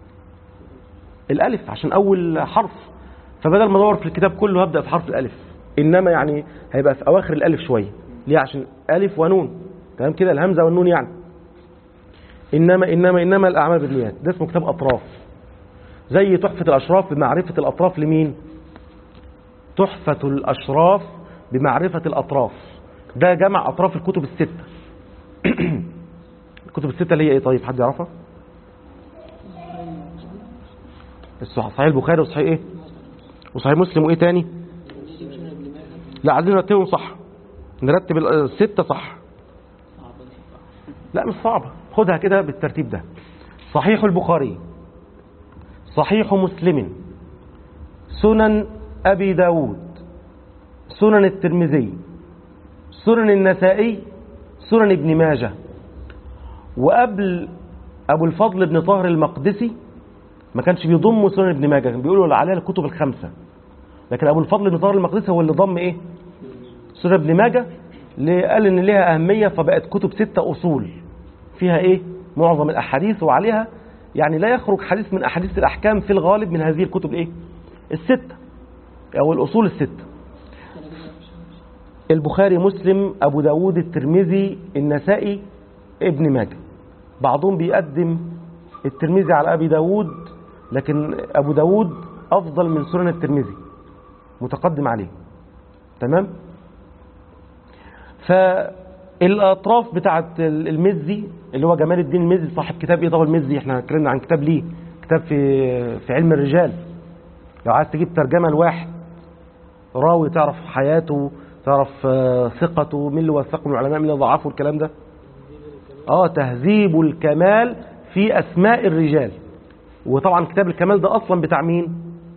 الالف عشان اول حرف فبدل ما ادور في الكتاب كله هبدا في حرف الالف انما يعني هيبقى في اواخر الالف شويه ليه عشان الف ونون تمام كده الهمزه والنون يعني انما انما انما الاعمال بالنيات ده اسمه كتاب اطراف زي تحفة الأشراف بمعرفة الأطراف لمين تحفة الأشراف بمعرفة الأطراف ده جمع أطراف الكتب الستة الكتب الستة اللي هي إيه طيب حد يعرفها الصح- صحيح البخاري وصحيح إيه وصحيح مسلم وإيه تاني لا عايزين نرتبهم صح نرتب ال- الستة صح لا مش صعبة خدها كده بالترتيب ده صحيح البخاري صحيح مسلم سنن أبي داود سنن الترمذي سنن النسائي سنن ابن ماجه وقبل أبو الفضل بن طاهر المقدسي ما كانش بيضم سنن ابن ماجه كان بيقولوا عليها الكتب الخمسة لكن أبو الفضل بن طاهر المقدسي هو اللي ضم إيه سنن ابن ماجه اللي قال إن ليها أهمية فبقت كتب ستة أصول فيها إيه معظم الأحاديث وعليها يعني لا يخرج حديث من أحاديث الأحكام في الغالب من هذه الكتب إيه الستة أو الأصول الستة البخاري مسلم أبو داود الترمذي النسائي ابن ماجه بعضهم بيقدم الترمذي على أبي داود لكن أبو داود أفضل من سنن الترمذي متقدم عليه تمام فالأطراف بتاعت المزي اللي هو جمال الدين المزي صاحب كتاب إيه طبعا المزي احنا اتكلمنا عن كتاب ليه كتاب في في علم الرجال لو عايز تجيب ترجمة لواحد راوي تعرف حياته تعرف آه، ثقته مين اللي وثقه من العلماء مين اللي ضعفه الكلام ده اه تهذيب الكمال في أسماء الرجال وطبعا كتاب الكمال ده أصلا بتاع مين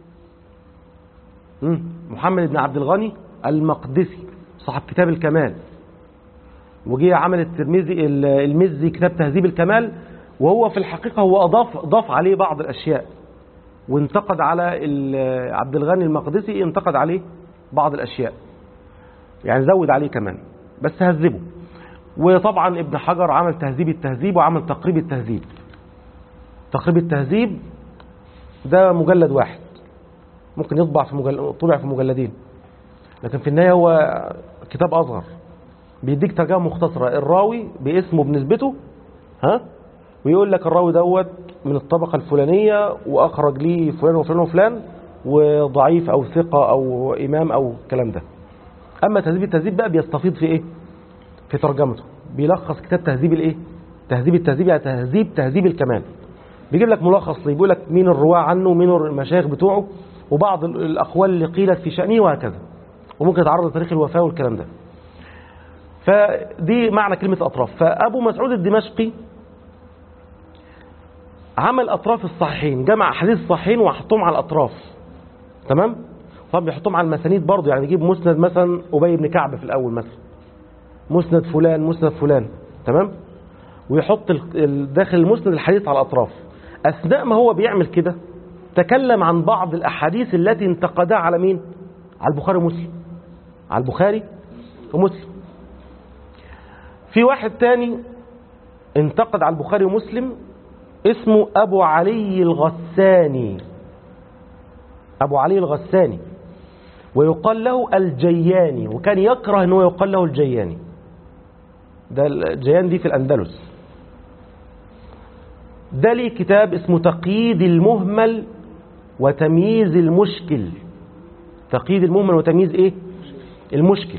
مم، محمد بن عبد الغني المقدسي صاحب كتاب الكمال وجه عمل الترمذي المزي كتاب تهذيب الكمال وهو في الحقيقة هو أضاف أضاف عليه بعض الأشياء وانتقد على ال- عبد الغني المقدسي انتقد عليه بعض الأشياء يعني زود عليه كمان بس هذبه وطبعا ابن حجر عمل تهذيب التهذيب وعمل تقريب التهذيب تقريب التهذيب ده مجلد واحد ممكن يطبع في مجل... طبع في مجلدين لكن في النهاية هو كتاب أصغر بيديك ترجمة مختصرة الراوي باسمه بنسبته ها ويقول لك الراوي دوت من الطبقة الفلانية وأخرج ليه فلان وفلان وفلان وضعيف أو ثقة أو إمام أو الكلام ده أما تهذيب التهذيب بقى بيستفيض في إيه في ترجمته بيلخص كتاب تهذيب الإيه تهذيب التهذيب يعني تهذيب تهذيب الكمال بيجيب لك ملخص ليه بيقول لك مين الرواة عنه ومين المشايخ بتوعه وبعض الأقوال اللي قيلت في شأنه وهكذا وممكن يتعرض لتاريخ الوفاة والكلام ده فدي معنى كلمة أطراف فأبو مسعود الدمشقي عمل أطراف الصحيحين جمع أحاديث الصحيحين وحطهم على الأطراف تمام طب بيحطهم على المسانيد برضه يعني يجيب مسند مثلا ابي بن كعب في الاول مثلا مسند فلان مسند فلان تمام ويحط ال- ال- داخل المسند الحديث على الاطراف اثناء ما هو بيعمل كده تكلم عن بعض الاحاديث التي انتقدها على مين على البخاري ومسلم على البخاري ومسلم في واحد تاني انتقد على البخاري ومسلم اسمه ابو علي الغساني ابو علي الغساني ويقال له الجياني وكان يكره انه يقال له الجياني ده الجيان دي في الاندلس ده ليه كتاب اسمه تقييد المهمل وتمييز المشكل تقييد المهمل وتمييز ايه المشكل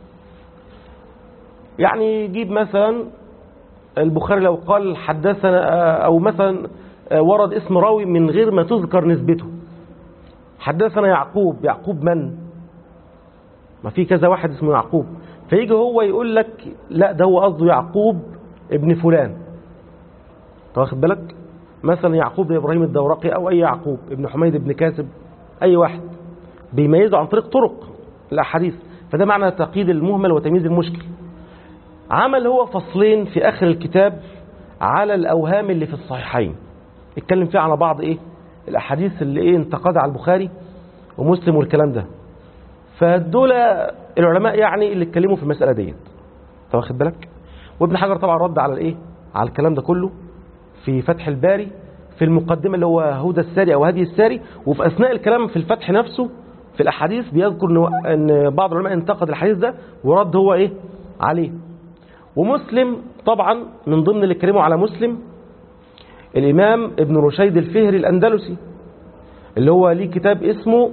يعني يجيب مثلا البخاري لو قال حدثنا او مثلا ورد اسم راوي من غير ما تذكر نسبته حدثنا يعقوب يعقوب من ما في كذا واحد اسمه يعقوب فيجي هو يقول لك لا ده هو قصده يعقوب ابن فلان أنت واخد بالك مثلا يعقوب بن ابراهيم الدورقي او اي يعقوب ابن حميد بن كاسب اي واحد بيميزه عن طريق طرق الاحاديث فده معنى تقييد المهمل وتمييز المشكل عمل هو فصلين في اخر الكتاب على الاوهام اللي في الصحيحين اتكلم فيه على بعض ايه الاحاديث اللي ايه انتقدها على البخاري ومسلم والكلام ده فدول العلماء يعني اللي اتكلموا في المساله ديت انت واخد بالك وابن حجر طبعا رد على الايه على الكلام ده كله في فتح الباري في المقدمه اللي هو هدى الساري او هدي الساري وفي اثناء الكلام في الفتح نفسه في الاحاديث بيذكر إنه- ان بعض العلماء انتقد الحديث ده ورد هو ايه عليه ومسلم طبعا من ضمن اللي اتكلموا على مسلم الامام ابن رشيد الفهري الاندلسي اللي هو ليه كتاب اسمه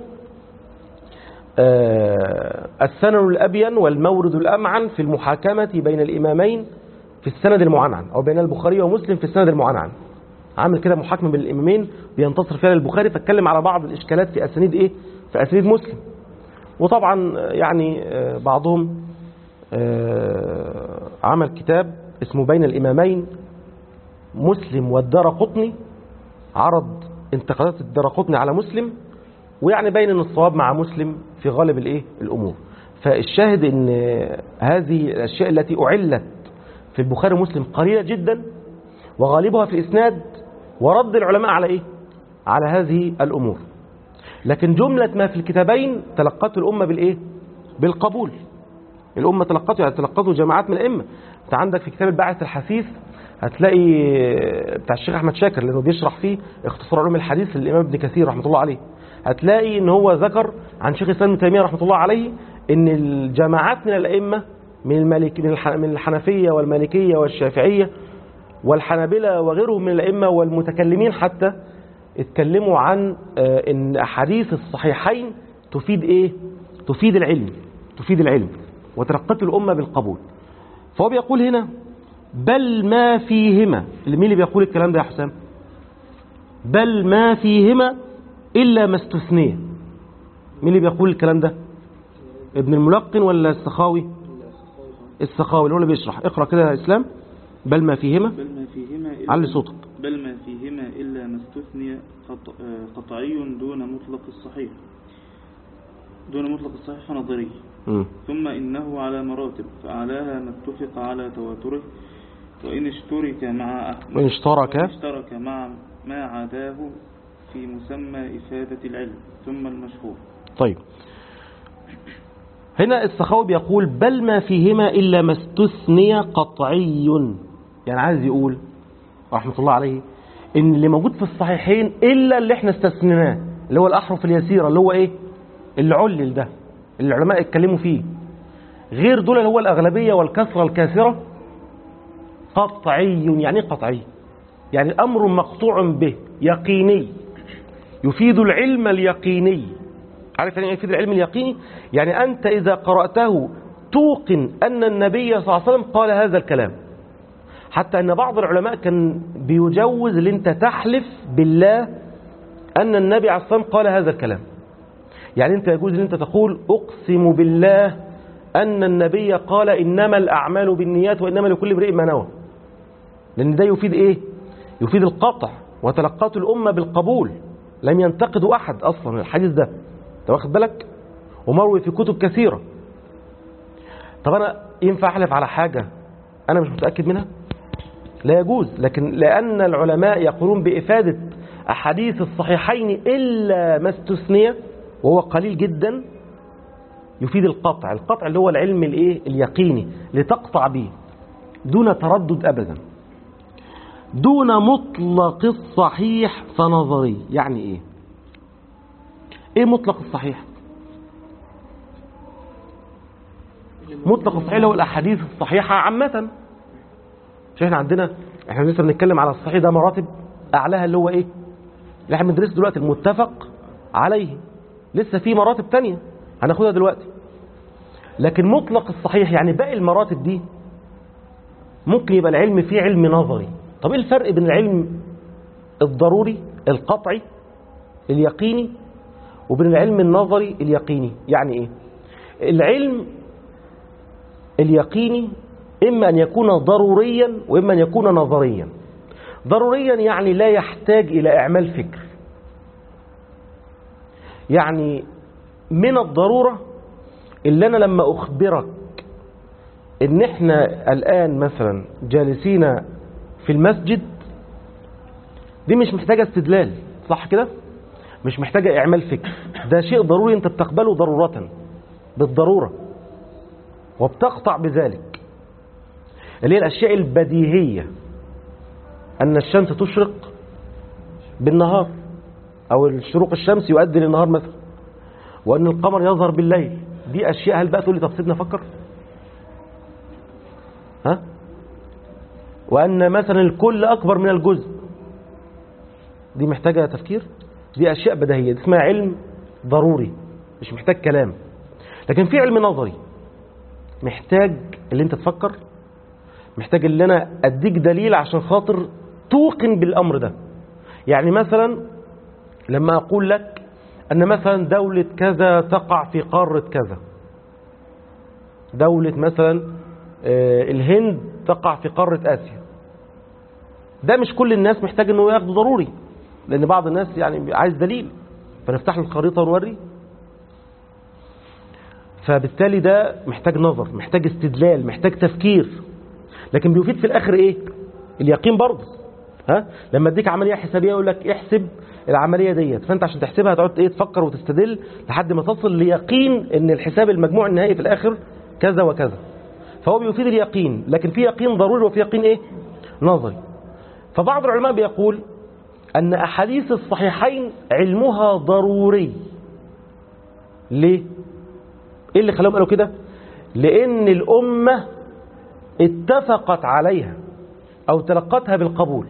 آه، السنن الأبين والمورد الأمعن في المحاكمة بين الإمامين في السند المعنعن أو بين البخاري ومسلم في السند المعنعن عامل كده محاكمة بين الإمامين بينتصر فيها البخاري فاتكلم على بعض الإشكالات في أسانيد إيه في أسانيد مسلم وطبعا آه، يعني آه، بعضهم آه، عمل كتاب اسمه بين الإمامين مسلم والدار قطني عرض انتقادات الدار قطني على مسلم ويعني باين ان الصواب مع مسلم في غالب الايه الامور فالشاهد ان هذه الاشياء التي اعلت في البخاري ومسلم قليله جدا وغالبها في الاسناد ورد العلماء على ايه على هذه الامور لكن جمله ما في الكتابين تلقته الامه بالايه بالقبول الامه تلقته يعني تلقته جماعات من الائمه انت عندك في كتاب الباعث الحثيث هتلاقي بتاع الشيخ احمد شاكر لانه بيشرح فيه اختصار علوم الحديث للامام ابن كثير رحمه الله عليه هتلاقي ان هو ذكر عن شيخ الاسلام ابن تيميه رحمه الله عليه ان الجماعات من الائمه من المالك من الح- من الحنفيه والمالكيه والشافعيه والحنابلة وغيرهم من الأئمة والمتكلمين حتى اتكلموا عن آه، ان أحاديث الصحيحين تفيد إيه؟ تفيد العلم تفيد العلم وتلقته الأمة بالقبول فهو بيقول هنا بل ما فيهما اللي مين اللي بيقول الكلام ده يا حسام بل ما فيهما إلا ما استثنيه مين اللي بيقول الكلام ده ابن الملقن ولا السخاوي السخاوي اللي هو اللي بيشرح اقرأ كده يا إسلام بل ما فيهما بل ما فيهما إلا علي صوتك بل ما فيهما إلا ما استثني قط- آه، قطعي دون مطلق الصحيح دون مطلق الصحيح فنظري مم. ثم إنه على مراتب فأعلاها ما اتفق على تواتره وإن اشترك مع وإن اشترك وإن اشترك مع ما عداه في مسمى إفادة العلم ثم المشهور طيب هنا السخاوي بيقول بل ما فيهما إلا ما استثني قطعي يعني عايز يقول رحمة الله عليه إن اللي موجود في الصحيحين إلا اللي احنا استثنيناه اللي هو الأحرف اليسيرة اللي هو إيه اللي علل ده اللي العلماء اتكلموا فيه غير دول اللي هو الأغلبية والكثرة الكاثرة قطعي يعني إيه قطعي يعني أمر مقطوع به يقيني يفيد العلم اليقيني عارف يعني ايه يفيد العلم اليقيني يعني أنت إذا قرأته توقن أن النبي صلى الله عليه وسلم قال هذا الكلام حتى أن بعض العلماء كان بيجوز ان أنت تحلف بالله أن النبي عليه الصلاة والسلام قال هذا الكلام يعني أنت يجوز أن أنت تقول أقسم بالله أن النبي قال إنما الأعمال بالنيات وإنما لكل امرئ ما نوى لأن ده يفيد إيه يفيد القطع وتلقته الأمة بالقبول لم ينتقد أحد أصلا الحديث ده انت واخد بالك ومروي في كتب كثيرة طب أنا ينفع أحلف على حاجة أنا مش متأكد منها لا يجوز لكن لأن العلماء يقولون بإفادة أحاديث الصحيحين إلا ما استثني وهو قليل جدا يفيد القطع القطع اللي هو العلم الايه اليقيني لتقطع به دون تردد أبدا دون مطلق الصحيح فنظري يعني ايه ايه مطلق الصحيح مطلق الصحيح اللي هو الاحاديث الصحيحه عامه مش احنا عندنا احنا لسه بنتكلم على الصحيح ده مراتب اعلاها اللي هو ايه اللي احنا بندرسه دلوقتي المتفق عليه لسه في مراتب تانية هناخدها دلوقتي لكن مطلق الصحيح يعني باقي المراتب دي ممكن يبقى العلم فيه علم نظري طب ايه الفرق بين العلم الضروري القطعي اليقيني وبين العلم النظري اليقيني يعني ايه العلم اليقيني إما أن يكون ضروريا وإما أن يكون نظريا ضروريا يعني لا يحتاج إلى إعمال فكر يعني من الضرورة اللي أنا لما أخبرك إن إحنا الآن مثلا جالسين في المسجد دي مش محتاجة استدلال صح كده مش محتاجة إعمال فكر ده شيء ضروري أنت بتقبله ضرورة بالضرورة وبتقطع بذلك اللي هي الأشياء البديهية أن الشمس تشرق بالنهار أو الشروق الشمس يؤدي للنهار مثلا وأن القمر يظهر بالليل دي أشياء هل بقى تقول لي طب سيبنا أفكر ها وأن مثلا الكل أكبر من الجزء دي محتاجة تفكير دي أشياء بديهية دي اسمها علم ضروري مش محتاج كلام لكن في علم نظري محتاج اللي انت تفكر محتاج اللي انا اديك دليل عشان خاطر توقن بالامر ده يعني مثلا لما اقول لك ان مثلا دولة كذا تقع في قارة كذا دولة مثلا آه، الهند تقع في قارة اسيا ده مش كل الناس محتاج انه ياخده ضروري لان بعض الناس يعني عايز دليل فنفتح له الخريطة ونوريه فبالتالي ده محتاج نظر محتاج استدلال محتاج تفكير لكن بيفيد في الاخر ايه اليقين برضه ها لما اديك عمليه حسابيه يقول لك احسب العمليه ديت فانت عشان تحسبها هتقعد ايه تفكر وتستدل لحد ما تصل ليقين ان الحساب المجموع النهائي في الاخر كذا وكذا فهو بيفيد اليقين لكن في يقين ضروري وفي يقين ايه نظري فبعض العلماء بيقول ان احاديث الصحيحين علمها ضروري ليه ايه اللي خلاهم قالوا كده لان الامه اتفقت عليها او تلقتها بالقبول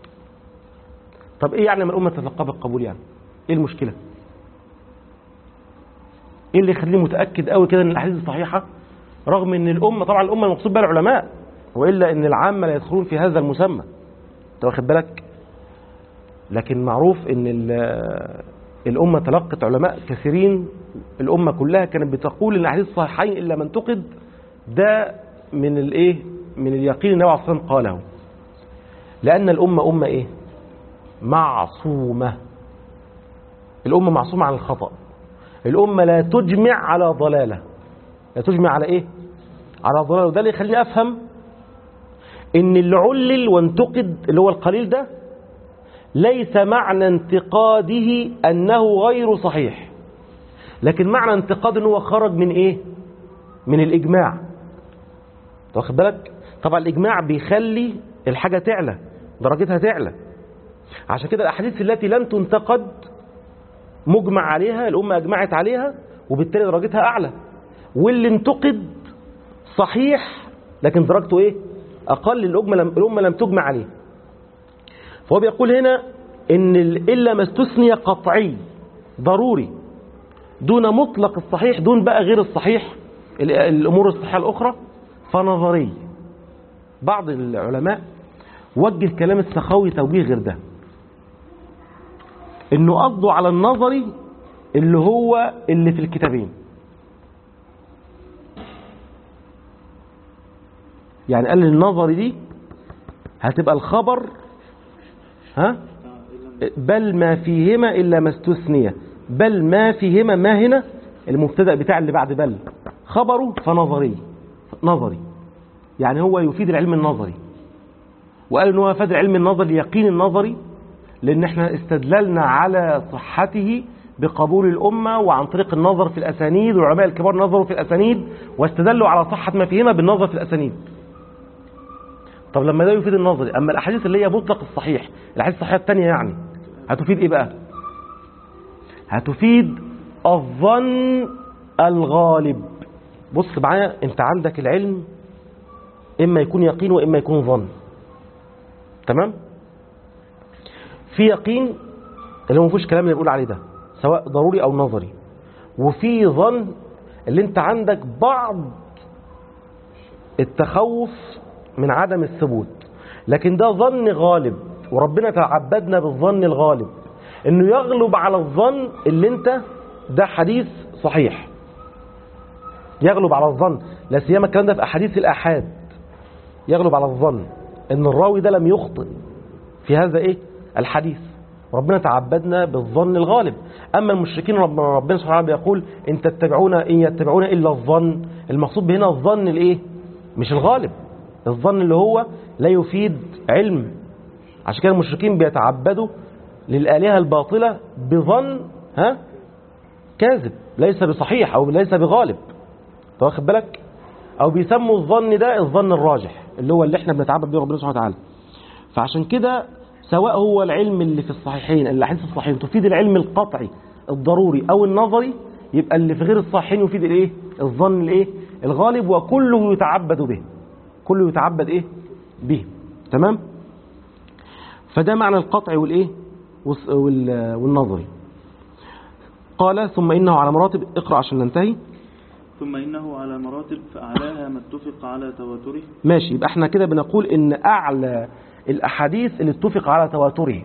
طب ايه يعني لما الامه تتلقاها بالقبول يعني ايه المشكله ايه اللي يخليه متاكد قوي كده ان الاحاديث صحيحه رغم ان الامه طبعا الامه المقصود بها العلماء والا ان العامه لا يدخلون في هذا المسمى انت واخد بالك لكن معروف ان ال- الامه تلقت علماء كثيرين الامه كلها كانت بتقول ان الاحاديث الصحيحين الا من انتقد ده من الايه من اليقين النبي عليه الصلاه والسلام قاله لان الامه امه ايه معصومه الامه معصومه عن الخطا الامه لا تجمع على ضلاله لا تجمع على ايه على ضلاله وده اللي يخليني افهم ان اللي علل وانتقد اللي هو القليل ده ليس معنى انتقاده انه غير صحيح لكن معنى انتقاد ان هو خرج من ايه من الاجماع أنت واخد بالك طبعا الاجماع بيخلي الحاجه تعلى درجتها تعلى عشان كده الاحاديث التي لم تنتقد مجمع عليها الامه اجمعت عليها وبالتالي درجتها اعلى واللي انتقد صحيح لكن درجته ايه اقل الامه لم الامه لم تجمع عليه فهو بيقول هنا ان ال- الا ما استثني قطعي ضروري دون مطلق الصحيح دون بقى غير الصحيح ال- الامور الصحيحه الاخرى فنظري بعض العلماء وجه كلام السخاوي توجيه غير ده انه قصده على النظري اللي هو اللي في الكتابين يعني قال النظري دي هتبقى الخبر ها بل ما فيهما إلا ما استثني بل ما فيهما ما هنا المبتدا بتاع اللي بعد بل خبره فنظري نظري يعني هو يفيد العلم النظري وقال ان هو يفيد العلم النظري اليقين النظري لان احنا استدللنا على صحته بقبول الأمة وعن طريق النظر في الأسانيد والعلماء الكبار نظروا في الأسانيد واستدلوا على صحة ما فيهما بالنظر في الأسانيد طب لما ده يفيد النظري أما الأحاديث اللي هي مطلق الصحيح الأحاديث الصحيحة التانية يعني هتفيد إيه بقى هتفيد الظن الغالب بص معايا انت عندك العلم إما يكون يقين وإما يكون ظن تمام في يقين اللي هو مفيش كلام اللي بيقول عليه ده سواء ضروري او نظري وفي ظن اللي انت عندك بعض التخوف من عدم الثبوت لكن ده ظن غالب وربنا تعبدنا بالظن الغالب انه يغلب على الظن اللي انت ده حديث صحيح يغلب على الظن لا سيما الكلام ده في احاديث الاحاد يغلب على الظن ان الراوي ده لم يخطئ في هذا ايه الحديث ربنا تعبدنا بالظن الغالب أما المشركين رب ربنا سبحانه وتعالى بيقول إن تتبعون إن يتبعون إلا الظن المقصود بهنا الظن الإيه مش الغالب الظن اللي هو لا يفيد علم عشان كده المشركين بيتعبدوا للآلهة الباطلة بظن ها كاذب ليس بصحيح أو ليس بغالب أنت واخد بالك أو بيسموا الظن ده الظن الراجح اللي هو اللي احنا بنتعبد بيه ربنا سبحانه وتعالى فعشان كده سواء هو العلم اللي في الصحيحين الاحاديث الصحيحين تفيد العلم القطعي الضروري او النظري يبقى اللي في غير الصحيحين يفيد الايه الظن الايه الغالب وكله يتعبد به كله يتعبد ايه به تمام فده معنى القطع والايه والس- وال- والنظري قال ثم انه على مراتب اقرا عشان ننتهي ثم إنه على مراتب فأعلاها ما اتفق على تواتره ماشي يبقى احنا كده بنقول ان اعلى الاحاديث اللي اتفق على تواتره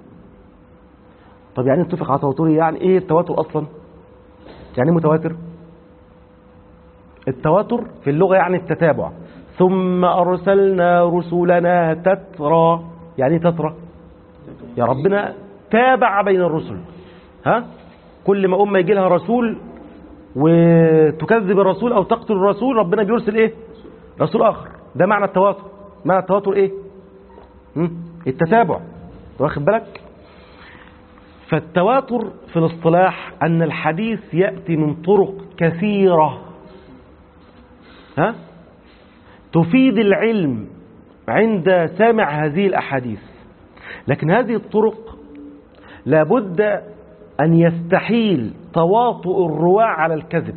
طب يعني اتفق على تواتره يعني ايه التواتر اصلا يعني إيه متواتر التواتر في اللغة يعني التتابع ثم أرسلنا رسلنا تترى يعني إيه تترى يا ربنا تابع بين الرسل ها كل ما أمة يجي لها رسول وتكذب الرسول أو تقتل الرسول ربنا بيرسل إيه رسول آخر ده معنى التواتر معنى التواتر إيه مم؟ التتابع أنت واخد بالك فالتواتر في الاصطلاح أن الحديث يأتي من طرق كثيرة ها تفيد العلم عند سامع هذه الأحاديث لكن هذه الطرق لابد أن يستحيل تواطؤ الرواة على الكذب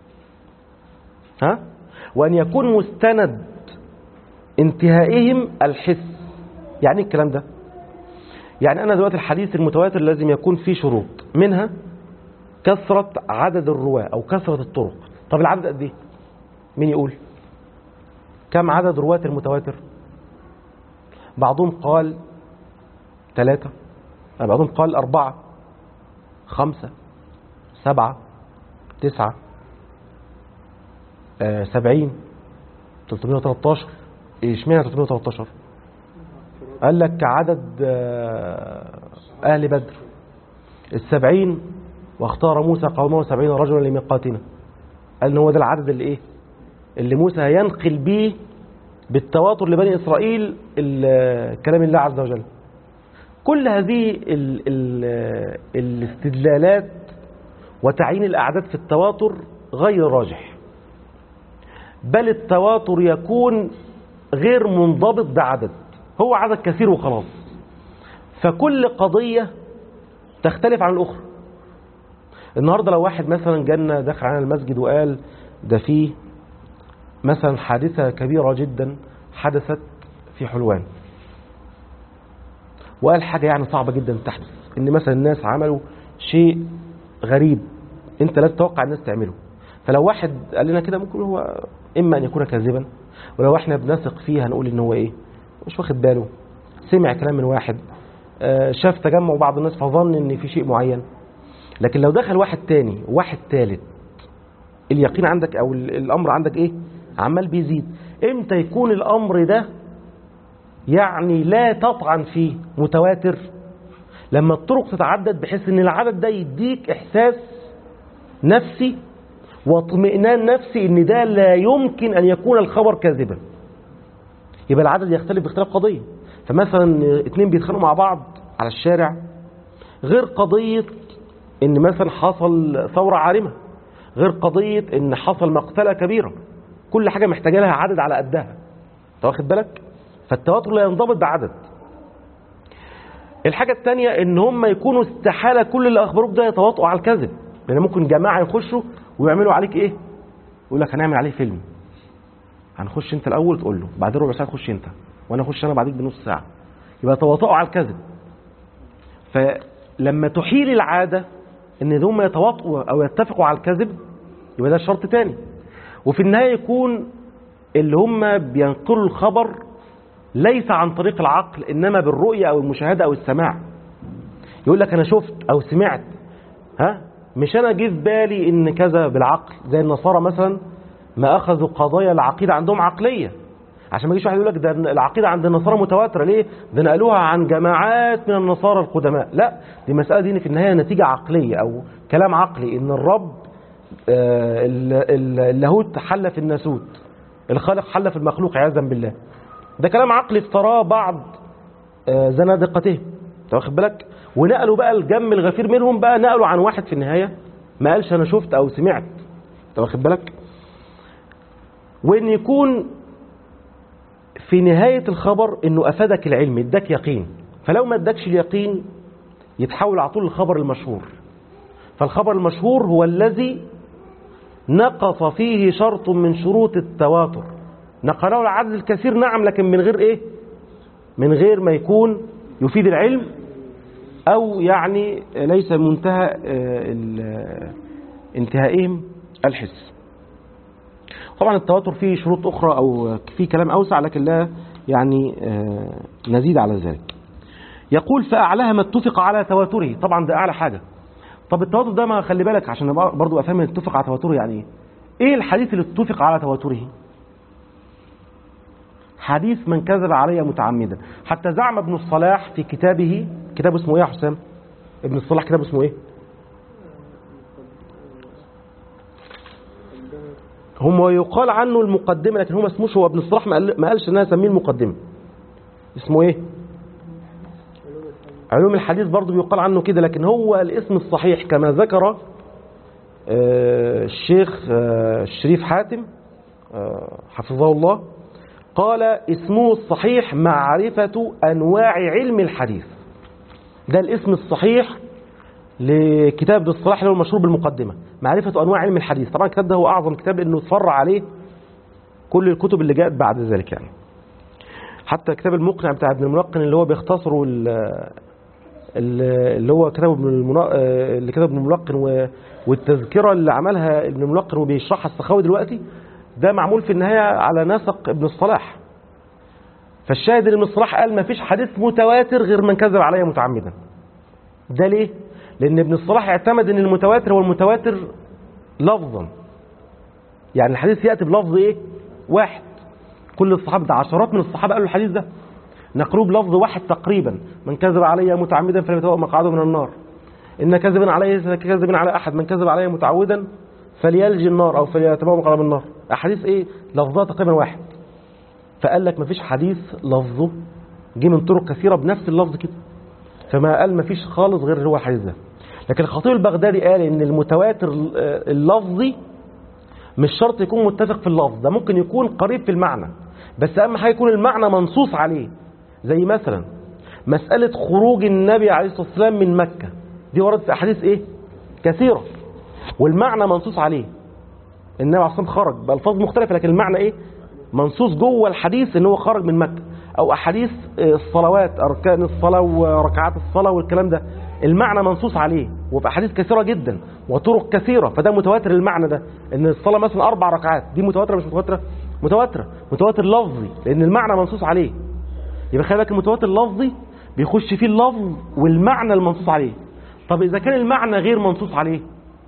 ها وأن يكون مستند انتهائهم الحس يعني إيه الكلام ده يعني أنا دلوقتي الحديث المتواتر لازم يكون فيه شروط منها كثرة عدد الرواة أو كثرة الطرق طب العدد قد إيه مين يقول كم عدد رواة المتواتر بعضهم قال ثلاثة بعضهم قال أربعة خمسة سبعة تسعة آه سبعين 313 اشمعنى 313 قال لك عدد آه أهل بدر السبعين واختار موسى قومه سبعين رجلا لميقاتنا قال ان هو ده العدد اللي ايه اللي موسى هينقل بيه بالتواتر لبني إسرائيل ال- كلام الله عز وجل كل هذه ال ال الاستدلالات وتعيين الأعداد في التواتر غير راجح بل التواتر يكون غير منضبط بعدد هو عدد كثير وخلاص فكل قضية تختلف عن الأخرى النهاردة لو واحد مثلا جانا دخل على المسجد وقال ده فيه مثلا حادثة كبيرة جدا حدثت في حلوان وقال حاجة يعني صعبة جدا تحدث ان مثلا الناس عملوا شيء غريب انت لا تتوقع الناس تعمله فلو واحد قال لنا كده ممكن هو اما ان يكون كاذبا ولو احنا بنثق فيه هنقول ان هو ايه مش واخد باله سمع كلام من واحد آه، شاف تجمع بعض الناس فظن ان في شيء معين لكن لو دخل واحد تاني واحد تالت اليقين عندك او ال- الامر عندك ايه عمال بيزيد امتى يكون الامر ده يعني لا تطعن فيه متواتر لما الطرق تتعدد بحيث ان العدد ده يديك احساس نفسي واطمئنان نفسي ان ده لا يمكن ان يكون الخبر كاذبا يبقى العدد يختلف باختلاف قضية فمثلا اتنين بيتخانقوا مع بعض على الشارع غير قضية ان مثلا حصل ثورة عارمة غير قضية ان حصل مقتلة كبيرة كل حاجة محتاجة لها عدد على قدها انت واخد بالك فالتواتر لا ينضبط بعدد الحاجة الثانية ان هم يكونوا استحالة كل اللي اخبروك ده يتواطئوا على الكذب لان ممكن جماعة يخشوا ويعملوا عليك ايه يقول لك هنعمل عليه فيلم هنخش انت الاول تقول له بعد ربع ساعه تخش انت وانا اخش انا بعديك بنص ساعه يبقى تواطؤوا على الكذب فلما تحيل العاده ان هم يتواطؤوا او يتفقوا على الكذب يبقى ده شرط تاني وفي النهايه يكون اللي هم بينقلوا الخبر ليس عن طريق العقل انما بالرؤيه او المشاهده او السماع يقول لك انا شفت او سمعت ها مش انا جه في بالي ان كذا بالعقل زي النصارى مثلا ما اخذوا قضايا العقيده عندهم عقليه عشان ما يجيش واحد يقول لك ده العقيده عند النصارى متواتره ليه ده نقلوها عن جماعات من النصارى القدماء لا دي مساله دي في النهايه نتيجه عقليه او كلام عقلي ان الرب آه، ال- ال- اللاهوت حل في الناسوت الخالق حل في المخلوق عياذا بالله ده كلام عقلي افتراه بعض آه، زنادقتهم انت واخد بالك ونقلوا بقى الجم الغفير منهم بقى نقلوا عن واحد في النهايه ما قالش انا شفت او سمعت انت واخد بالك وان يكون في نهاية الخبر انه افادك العلم اداك يقين فلو ما اداكش اليقين يتحول على طول الخبر المشهور فالخبر المشهور هو الذي نقص فيه شرط من شروط التواتر نقله العدد الكثير نعم لكن من غير ايه من غير ما يكون يفيد العلم او يعني ليس منتهى آه، ال- انتهائهم الحس طبعا التواتر فيه شروط أخرى أو فيه كلام أوسع لكن لا يعني آه، نزيد على ذلك يقول فأعلاها ما اتفق على تواتره طبعا ده أعلى حاجة طب التواتر ده ما خلي بالك عشان أبقى برضو أفهم اتفق على تواتره يعني إيه إيه الحديث اللي اتفق على تواتره حديث من كذب علي متعمدا حتى زعم ابن الصلاح في كتابه كتابه اسمه ايه يا حسام ابن الصلاح كتابه اسمه ايه هم يقال عنه المقدمة لكن هو ما اسموش هو ابن الصلاح ما قال- ما قالش ان انا اسميه المقدمة اسمه ايه علوم الحديث برضه بيقال عنه كده لكن هو الاسم الصحيح كما ذكر آه، الشيخ آه، الشريف حاتم آه، حفظه الله قال اسمه الصحيح معرفة أنواع علم الحديث ده الاسم الصحيح لكتاب ابن الصلاح اللي هو المشهور بالمقدمة معرفة أنواع علم الحديث طبعا الكتاب ده هو أعظم كتاب لأنه اتفرع عليه كل الكتب اللي جاءت بعد ذلك يعني حتى كتاب المقنع بتاع ابن الملقن اللي هو بيختصروا ال- ال- اللي هو كتاب ابن المنا... آه، اللي كتب ابن الملقن و... والتذكرة اللي عملها ابن الملقن وبيشرحها السخاوي دلوقتي ده معمول في النهاية على نسق ابن الصلاح فالشاهد ان ابن الصلاح قال ما فيش حديث متواتر غير من كذب علي متعمدا ده ليه لان ابن الصلاح اعتمد ان المتواتر هو المتواتر لفظا يعني الحديث ياتي بلفظ ايه واحد كل الصحابه ده عشرات من الصحابه قالوا الحديث ده نقلوه بلفظ واحد تقريبا من كذب علي متعمدا فليتبوأ مقعده من النار ان كذب علي كذب على احد من كذب علي متعودا فليلجي النار او فليتبوأ مقعده من النار احاديث ايه لفظها تقريبا واحد فقال لك مفيش حديث لفظه جه من طرق كثيره بنفس اللفظ كده فما قال مفيش خالص غير هو الحديث ده لكن الخطيب البغدادي قال ان المتواتر اللفظي مش شرط يكون متفق في اللفظ ده ممكن يكون قريب في المعنى بس اهم حاجه يكون المعنى منصوص عليه زي مثلا مسألة خروج النبي عليه الصلاة والسلام من مكة دي وردت في أحاديث إيه؟ كثيرة والمعنى منصوص عليه النبي عليه الصلاة والسلام خرج بألفاظ مختلفة لكن المعنى إيه؟ منصوص جوه الحديث إن هو خرج من مكة أو أحاديث الصلوات أركان الصلاة وركعات الصلاة والكلام ده المعنى منصوص عليه وفي أحاديث كثيرة جدا وطرق كثيرة فده متواتر المعنى ده إن الصلاة مثلا أربع ركعات دي متواترة مش متواترة؟ متواترة متواتر لفظي لأن المعنى منصوص عليه يبقى خلي بالك المتواتر اللفظي بيخش فيه اللفظ والمعنى المنصوص عليه طب إذا كان المعنى غير منصوص عليه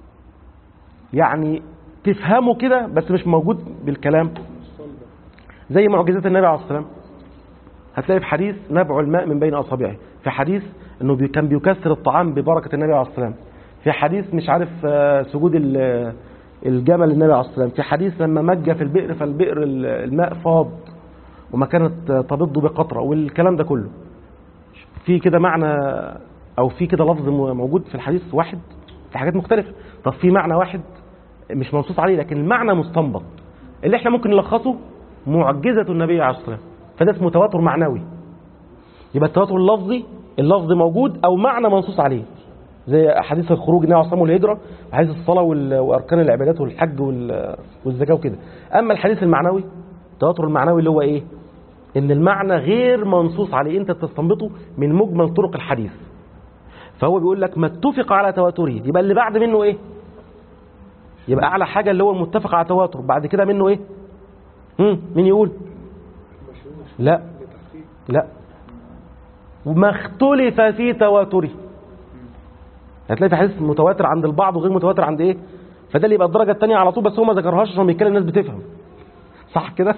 يعني تفهمه كده بس مش موجود بالكلام زي معجزات النبي عليه الصلاة والسلام هتلاقي في حديث نبع الماء من بين أصابعه في حديث انه بي- كان بيكسر الطعام ببركه النبي عليه الصلاه والسلام في حديث مش عارف آه، سجود ال- الجمل للنبي عليه الصلاه والسلام في حديث لما مج في البئر فالبئر ال- الماء فاض وما كانت آه، تبض بقطره والكلام ده كله في كده معنى او في كده لفظ م- موجود في الحديث واحد في حاجات مختلفه طب في معنى واحد مش منصوص عليه لكن المعنى مستنبط اللي احنا ممكن نلخصه معجزه النبي عليه الصلاه والسلام فده اسمه تواتر معنوي يبقى التواتر اللفظي اللفظ موجود او معنى منصوص عليه زي احاديث الخروج النبي عليه الصلاه والسلام والهجره احاديث الصلاه وال- واركان العبادات والحج وال- والزكاه وكده اما الحديث المعنوي التواتر المعنوي اللي هو ايه ان المعنى غير منصوص عليه انت تستنبطه من مجمل طرق الحديث فهو بيقول لك ما اتفق على تواتره يبقى اللي بعد منه ايه يبقى اعلى حاجه اللي هو المتفق على تواتر بعد كده منه ايه هم مين يقول لا لا وما اختلف في تواتره هتلاقي في حديث متواتر عند البعض وغير متواتر عند ايه فده اللي يبقى الدرجه الثانيه على طول بس هو ما ذكرهاش عشان بيتكلم الناس بتفهم صح كده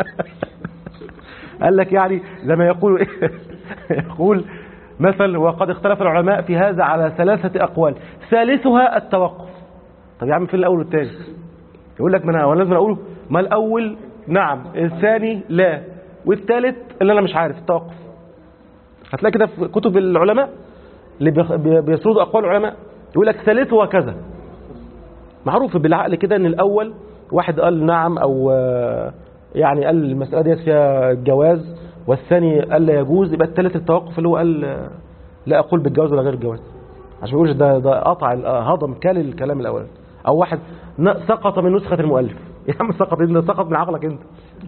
قال لك يعني زي ما يقول يقول مثل وقد اختلف العلماء في هذا على ثلاثة أقوال ثالثها التوقف طب يا عم فين الأول والثاني يقول لك ما انا ولا لازم اقوله ما الاول نعم الثاني لا والثالث اللي انا مش عارف التوقف هتلاقي كده في كتب العلماء اللي بيخ- بي- بيسردوا اقوال العلماء يقول لك ثالثه كذا معروف بالعقل كده ان الاول واحد قال نعم او آه، يعني قال المساله ديت فيها جواز والثاني قال لا يجوز يبقى الثالث التوقف اللي هو قال آه، لا اقول بالجواز ولا غير الجواز عشان ما يقولش ده ده قطع ال- آه، هضم كل الكلام الاول او واحد ن- سقط من نسخه المؤلف يا عم سقط إيه؟ ده سقط من عقلك انت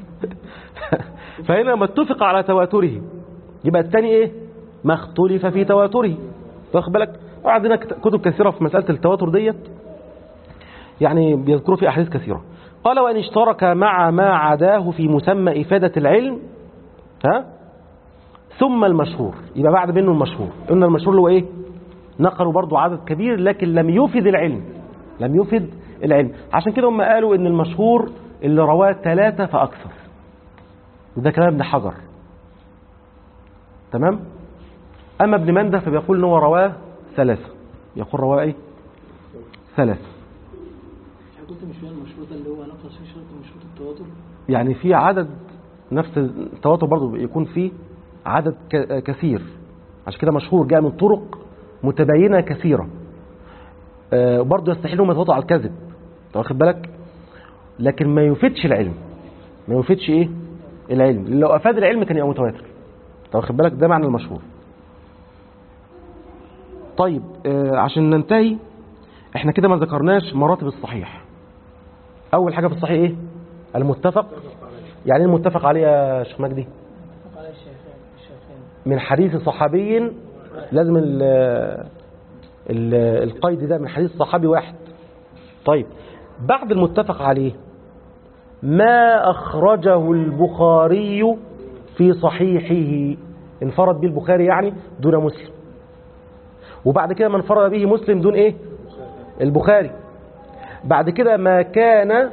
فهنا ما اتفق على تواتره يبقى الثاني ايه ما اختلف في تواتره واخد بالك وعندنا كت- كتب كثيره في مساله التواتر ديت يعني بيذكروا في احاديث كثيره قال وان اشترك مع ما عداه في مسمى افاده العلم ها ثم المشهور يبقى بعد منه المشهور قلنا المشهور اللي هو ايه نقلوا برضو عدد كبير لكن لم يفد العلم لم يفد العلم عشان كده هم قالوا ان المشهور اللي رواه ثلاثة فأكثر وده كلام ابن حجر تمام أما ابن منده فبيقول ان هو رواه ثلاثة يقول رواه ايه ثلاثة احنا كنت مش فاهم المشروط اللي هو نقص فيه شرط مشروط التواتر يعني في عدد نفس التواتر برضو يكون فيه عدد ك- كثير عشان كده مشهور جاء من طرق متباينة كثيرة آه، برضو يستحيل انهم يتواطوا على الكذب أنت واخد بالك لكن ما يفيدش العلم ما يفيدش ايه العلم لو افاد العلم كان يبقى متواتر أنت واخد بالك ده معنى المشهور طيب آه، عشان ننتهي احنا كده ما ذكرناش مراتب الصحيح اول حاجه في الصحيح ايه المتفق يعني ايه المتفق عليه يا شيخ مجدي اتفق عليه الشيخين الشيخين من حديث صحابي لازم ال ال القيد ده من حديث صحابي واحد طيب بعد المتفق عليه ما أخرجه البخاري في صحيحه انفرد به البخاري يعني دون مسلم وبعد كده ما انفرد به مسلم دون ايه البخاري بعد كده ما كان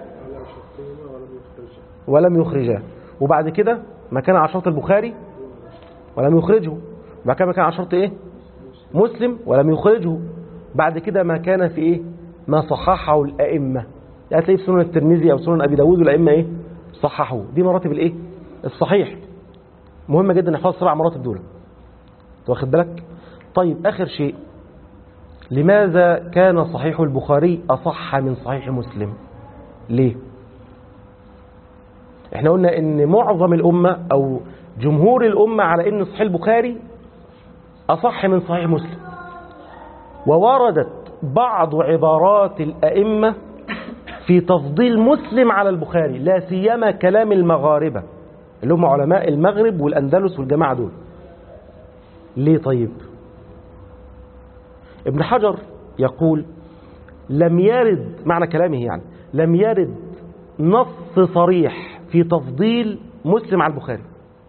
ولم يخرجاه وبعد كده ما كان على شرط البخاري ولم يخرجه بعد كده ما كان على شرط ايه مسلم ولم يخرجه بعد كده ما كان في ايه ما صححه الائمه يعني تلاقيه في سنن الترمذي او سنن ابي داود والائمه ايه صححوه دي مراتب الايه الصحيح مهمه جدا نحفظ سبع مراتب دول أنت واخد بالك طيب اخر شيء لماذا كان صحيح البخاري اصح من صحيح مسلم ليه احنا قلنا ان معظم الامه او جمهور الامه على ان صحيح البخاري اصح من صحيح مسلم ووردت بعض عبارات الائمه في تفضيل مسلم على البخاري لا سيما كلام المغاربه اللي هم علماء المغرب والاندلس والجماعه دول ليه طيب ابن حجر يقول لم يرد معنى كلامه يعني لم يرد نص صريح في تفضيل مسلم على البخاري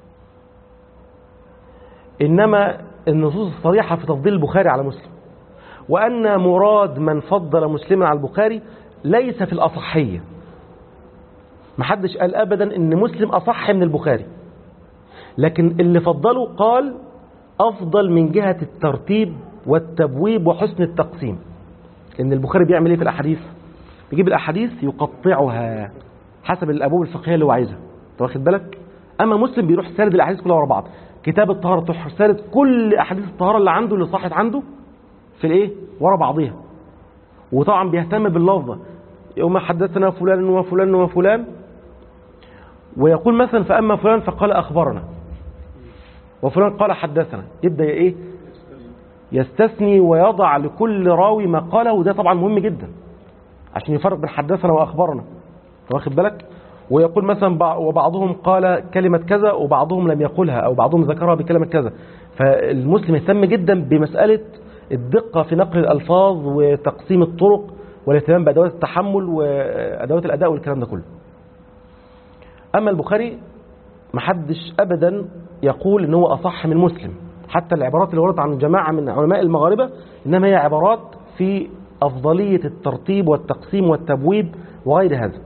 إنما النصوص الصريحة في تفضيل البخاري على مسلم وأن مراد من فضل مسلما على البخاري ليس في الأصحية محدش قال أبدا إن مسلم أصح من البخاري لكن اللي فضله قال أفضل من جهة الترتيب والتبويب وحسن التقسيم إن البخاري بيعمل إيه في الأحاديث يجيب الأحاديث يقطعها حسب الأبواب الفقهية اللي هو عايزها أنت واخد بالك أما مسلم بيروح سارد الأحاديث كلها ورا بعض كتاب الطهارة تروح سارد كل أحاديث الطهارة اللي عنده اللي صحت عنده في الإيه ورا بعضيها وطبعا بيهتم باللفظة يوم حدثنا فلان وفلان وفلان ويقول مثلا فأما فلان فقال أخبرنا وفلان قال حدثنا يبدأ إيه يستثني ويضع لكل راوي ما قاله وده طبعا مهم جدا عشان يفرق بين حدثنا وأخبرنا أنت واخد بالك ويقول مثلا بع- وبعضهم قال كلمة كذا وبعضهم لم يقولها أو بعضهم ذكرها بكلمة كذا فالمسلم يهتم جدا بمسألة الدقة في نقل الألفاظ وتقسيم الطرق والاهتمام بأدوات التحمل وأدوات الأداء والكلام ده كله أما البخاري محدش أبدا يقول إن هو أصح من مسلم حتى العبارات اللي وردت عن جماعة من علماء المغاربة إنما هي عبارات في أفضلية الترتيب والتقسيم والتبويب وغير هذا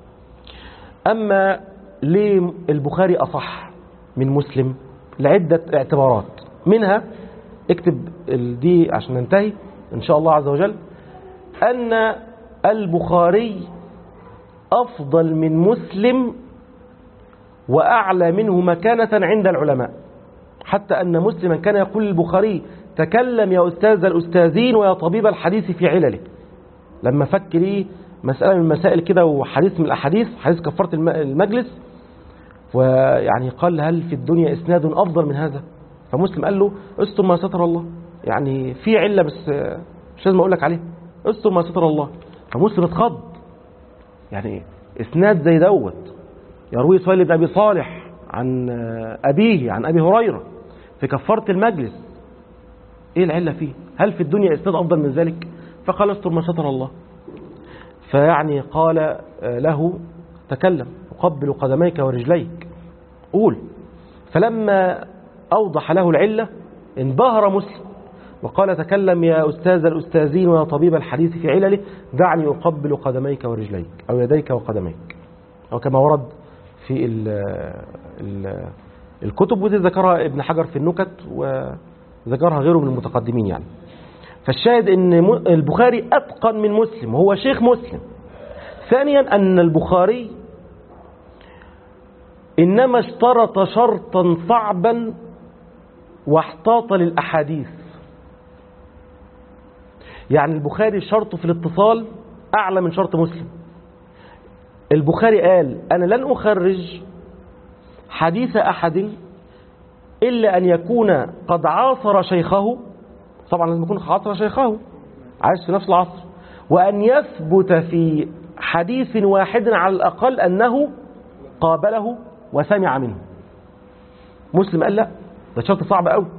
أما ليه البخاري أصح من مسلم لعدة اعتبارات منها اكتب ال- دي عشان ننتهي إن شاء الله عز وجل أن البخاري أفضل من مسلم وأعلى منه مكانة عند العلماء حتى أن مسلما كان يقول للبخاري تكلم يا أستاذ الأستاذين ويا طبيب الحديث في علله لما فكر إيه مسألة من المسائل كده وحديث من الأحاديث حديث كفارة الم- المجلس ويعني قال هل في الدنيا إسناد أفضل من هذا فمسلم قال له استر ما ستر الله يعني في علة بس آه، مش لازم أقول لك عليها استر ما ستر الله فمسلم اتخض يعني إيه؟ إسناد زي دوت يروي سهيل بن أبي صالح عن آه، أبيه عن أبي هريرة في كفارة المجلس إيه العلة فيه هل في الدنيا إسناد أفضل من ذلك فقال استر ما ستر الله فيعني قال آه، له تكلم أقبل قدميك ورجليك قول فلما أوضح له العلة انبهر مسلم وقال تكلم يا أستاذ الأستاذين ويا طبيب الحديث في علله دعني أقبل قدميك ورجليك أو يديك وقدميك أو كما ورد في ال ال الكتب ودي ذكرها ابن حجر في النكت وذكرها غيره من المتقدمين يعني فالشاهد ان م- البخاري اتقن من مسلم وهو شيخ مسلم ثانيا ان البخاري انما اشترط شرطا صعبا واحتاط للاحاديث يعني البخاري شرطه في الاتصال اعلى من شرط مسلم البخاري قال انا لن اخرج حديث احد الا ان يكون قد عاصر شيخه طبعا لازم يكون عاصر شيخه عايش في نفس العصر وأن يثبت في حديث واحد على الأقل أنه قابله وسمع منه مسلم قال لا ده شرط صعب قوي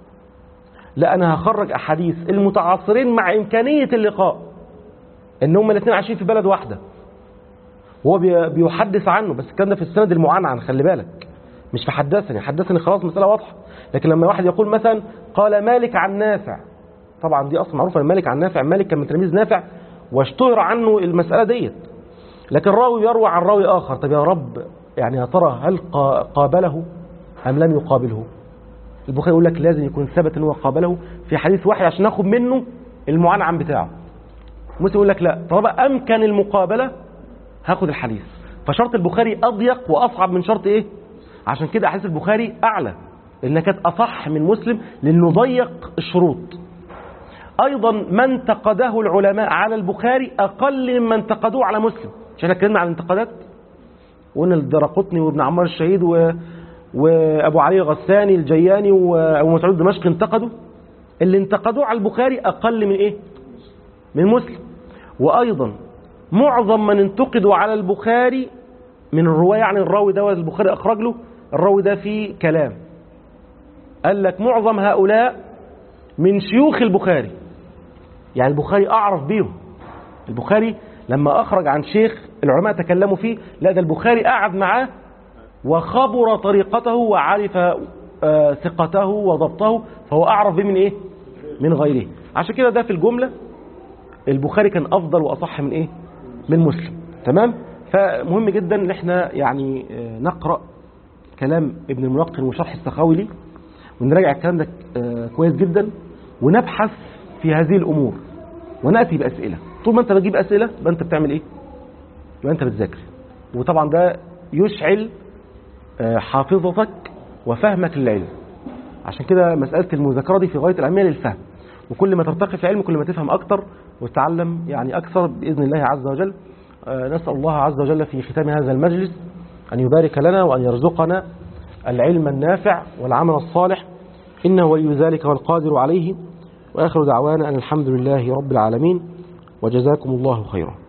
لا أنا هخرج أحاديث المتعاصرين مع إمكانية اللقاء إن هم الاثنين عايشين في بلد واحدة وهو بي- بيحدث عنه بس الكلام ده في السند المعنعن خلي بالك مش في حدثني حدثني خلاص مسألة واضحة لكن لما واحد يقول مثلا قال مالك عن نافع طبعا دي اصلا معروفه مالك عن نافع مالك كان من تلاميذ نافع واشتهر عنه المساله ديت لكن راوي يروى عن راوي اخر طب يا رب يعني يا ترى هل قا- قابله ام لم يقابله البخاري يقول لك لازم يكون ثبت ان هو قابله في حديث واحد عشان ناخد منه المعنعن بتاعه مسلم يقول لك لا طالما امكن المقابله هاخد الحديث فشرط البخاري اضيق واصعب من شرط ايه عشان كده احاديث البخاري اعلى لانها كانت اصح من مسلم لانه ضيق الشروط ايضا ما انتقده العلماء على البخاري اقل مما انتقدوه على مسلم مش احنا اتكلمنا عن الانتقادات وقلنا الدرقطني وابن عمار الشهيد و... وابو علي الغساني الجياني وابو مسعود دمشق انتقدوا اللي انتقدوه على البخاري اقل من ايه من مسلم وايضا معظم من انتقدوا على البخاري من الرواية يعني الراوي ده البخاري اخرج له الراوي ده فيه كلام قال لك معظم هؤلاء من شيوخ البخاري يعني البخاري أعرف بيهم البخاري لما أخرج عن شيخ العلماء تكلموا فيه لا ده البخاري قعد معاه وخبر طريقته وعرف آه، ثقته وضبطه فهو أعرف به من إيه من غيره عشان كده ده في الجملة البخاري كان أفضل وأصح من إيه من مسلم تمام فمهم جدا ان احنا يعني آه، نقرأ كلام ابن الملقن وشرح السخاوي ليه ونراجع الكلام ده آه، كويس جدا ونبحث في هذه الامور وناتي باسئله طول ما انت بتجيب اسئله يبقى انت بتعمل ايه يبقى انت بتذاكر وطبعا ده يشعل آه، حافظتك وفهمك للعلم عشان كده مسألة المذاكرة دي في غاية الأهمية للفهم وكل ما ترتقي في علم كل ما تفهم أكتر وتتعلم يعني أكثر بإذن الله عز وجل آه، نسأل الله عز وجل في ختام هذا المجلس أن يبارك لنا وأن يرزقنا العلم النافع والعمل الصالح إنه ولي ذلك والقادر عليه وآخر دعوانا أن الحمد لله رب العالمين وجزاكم الله خيرا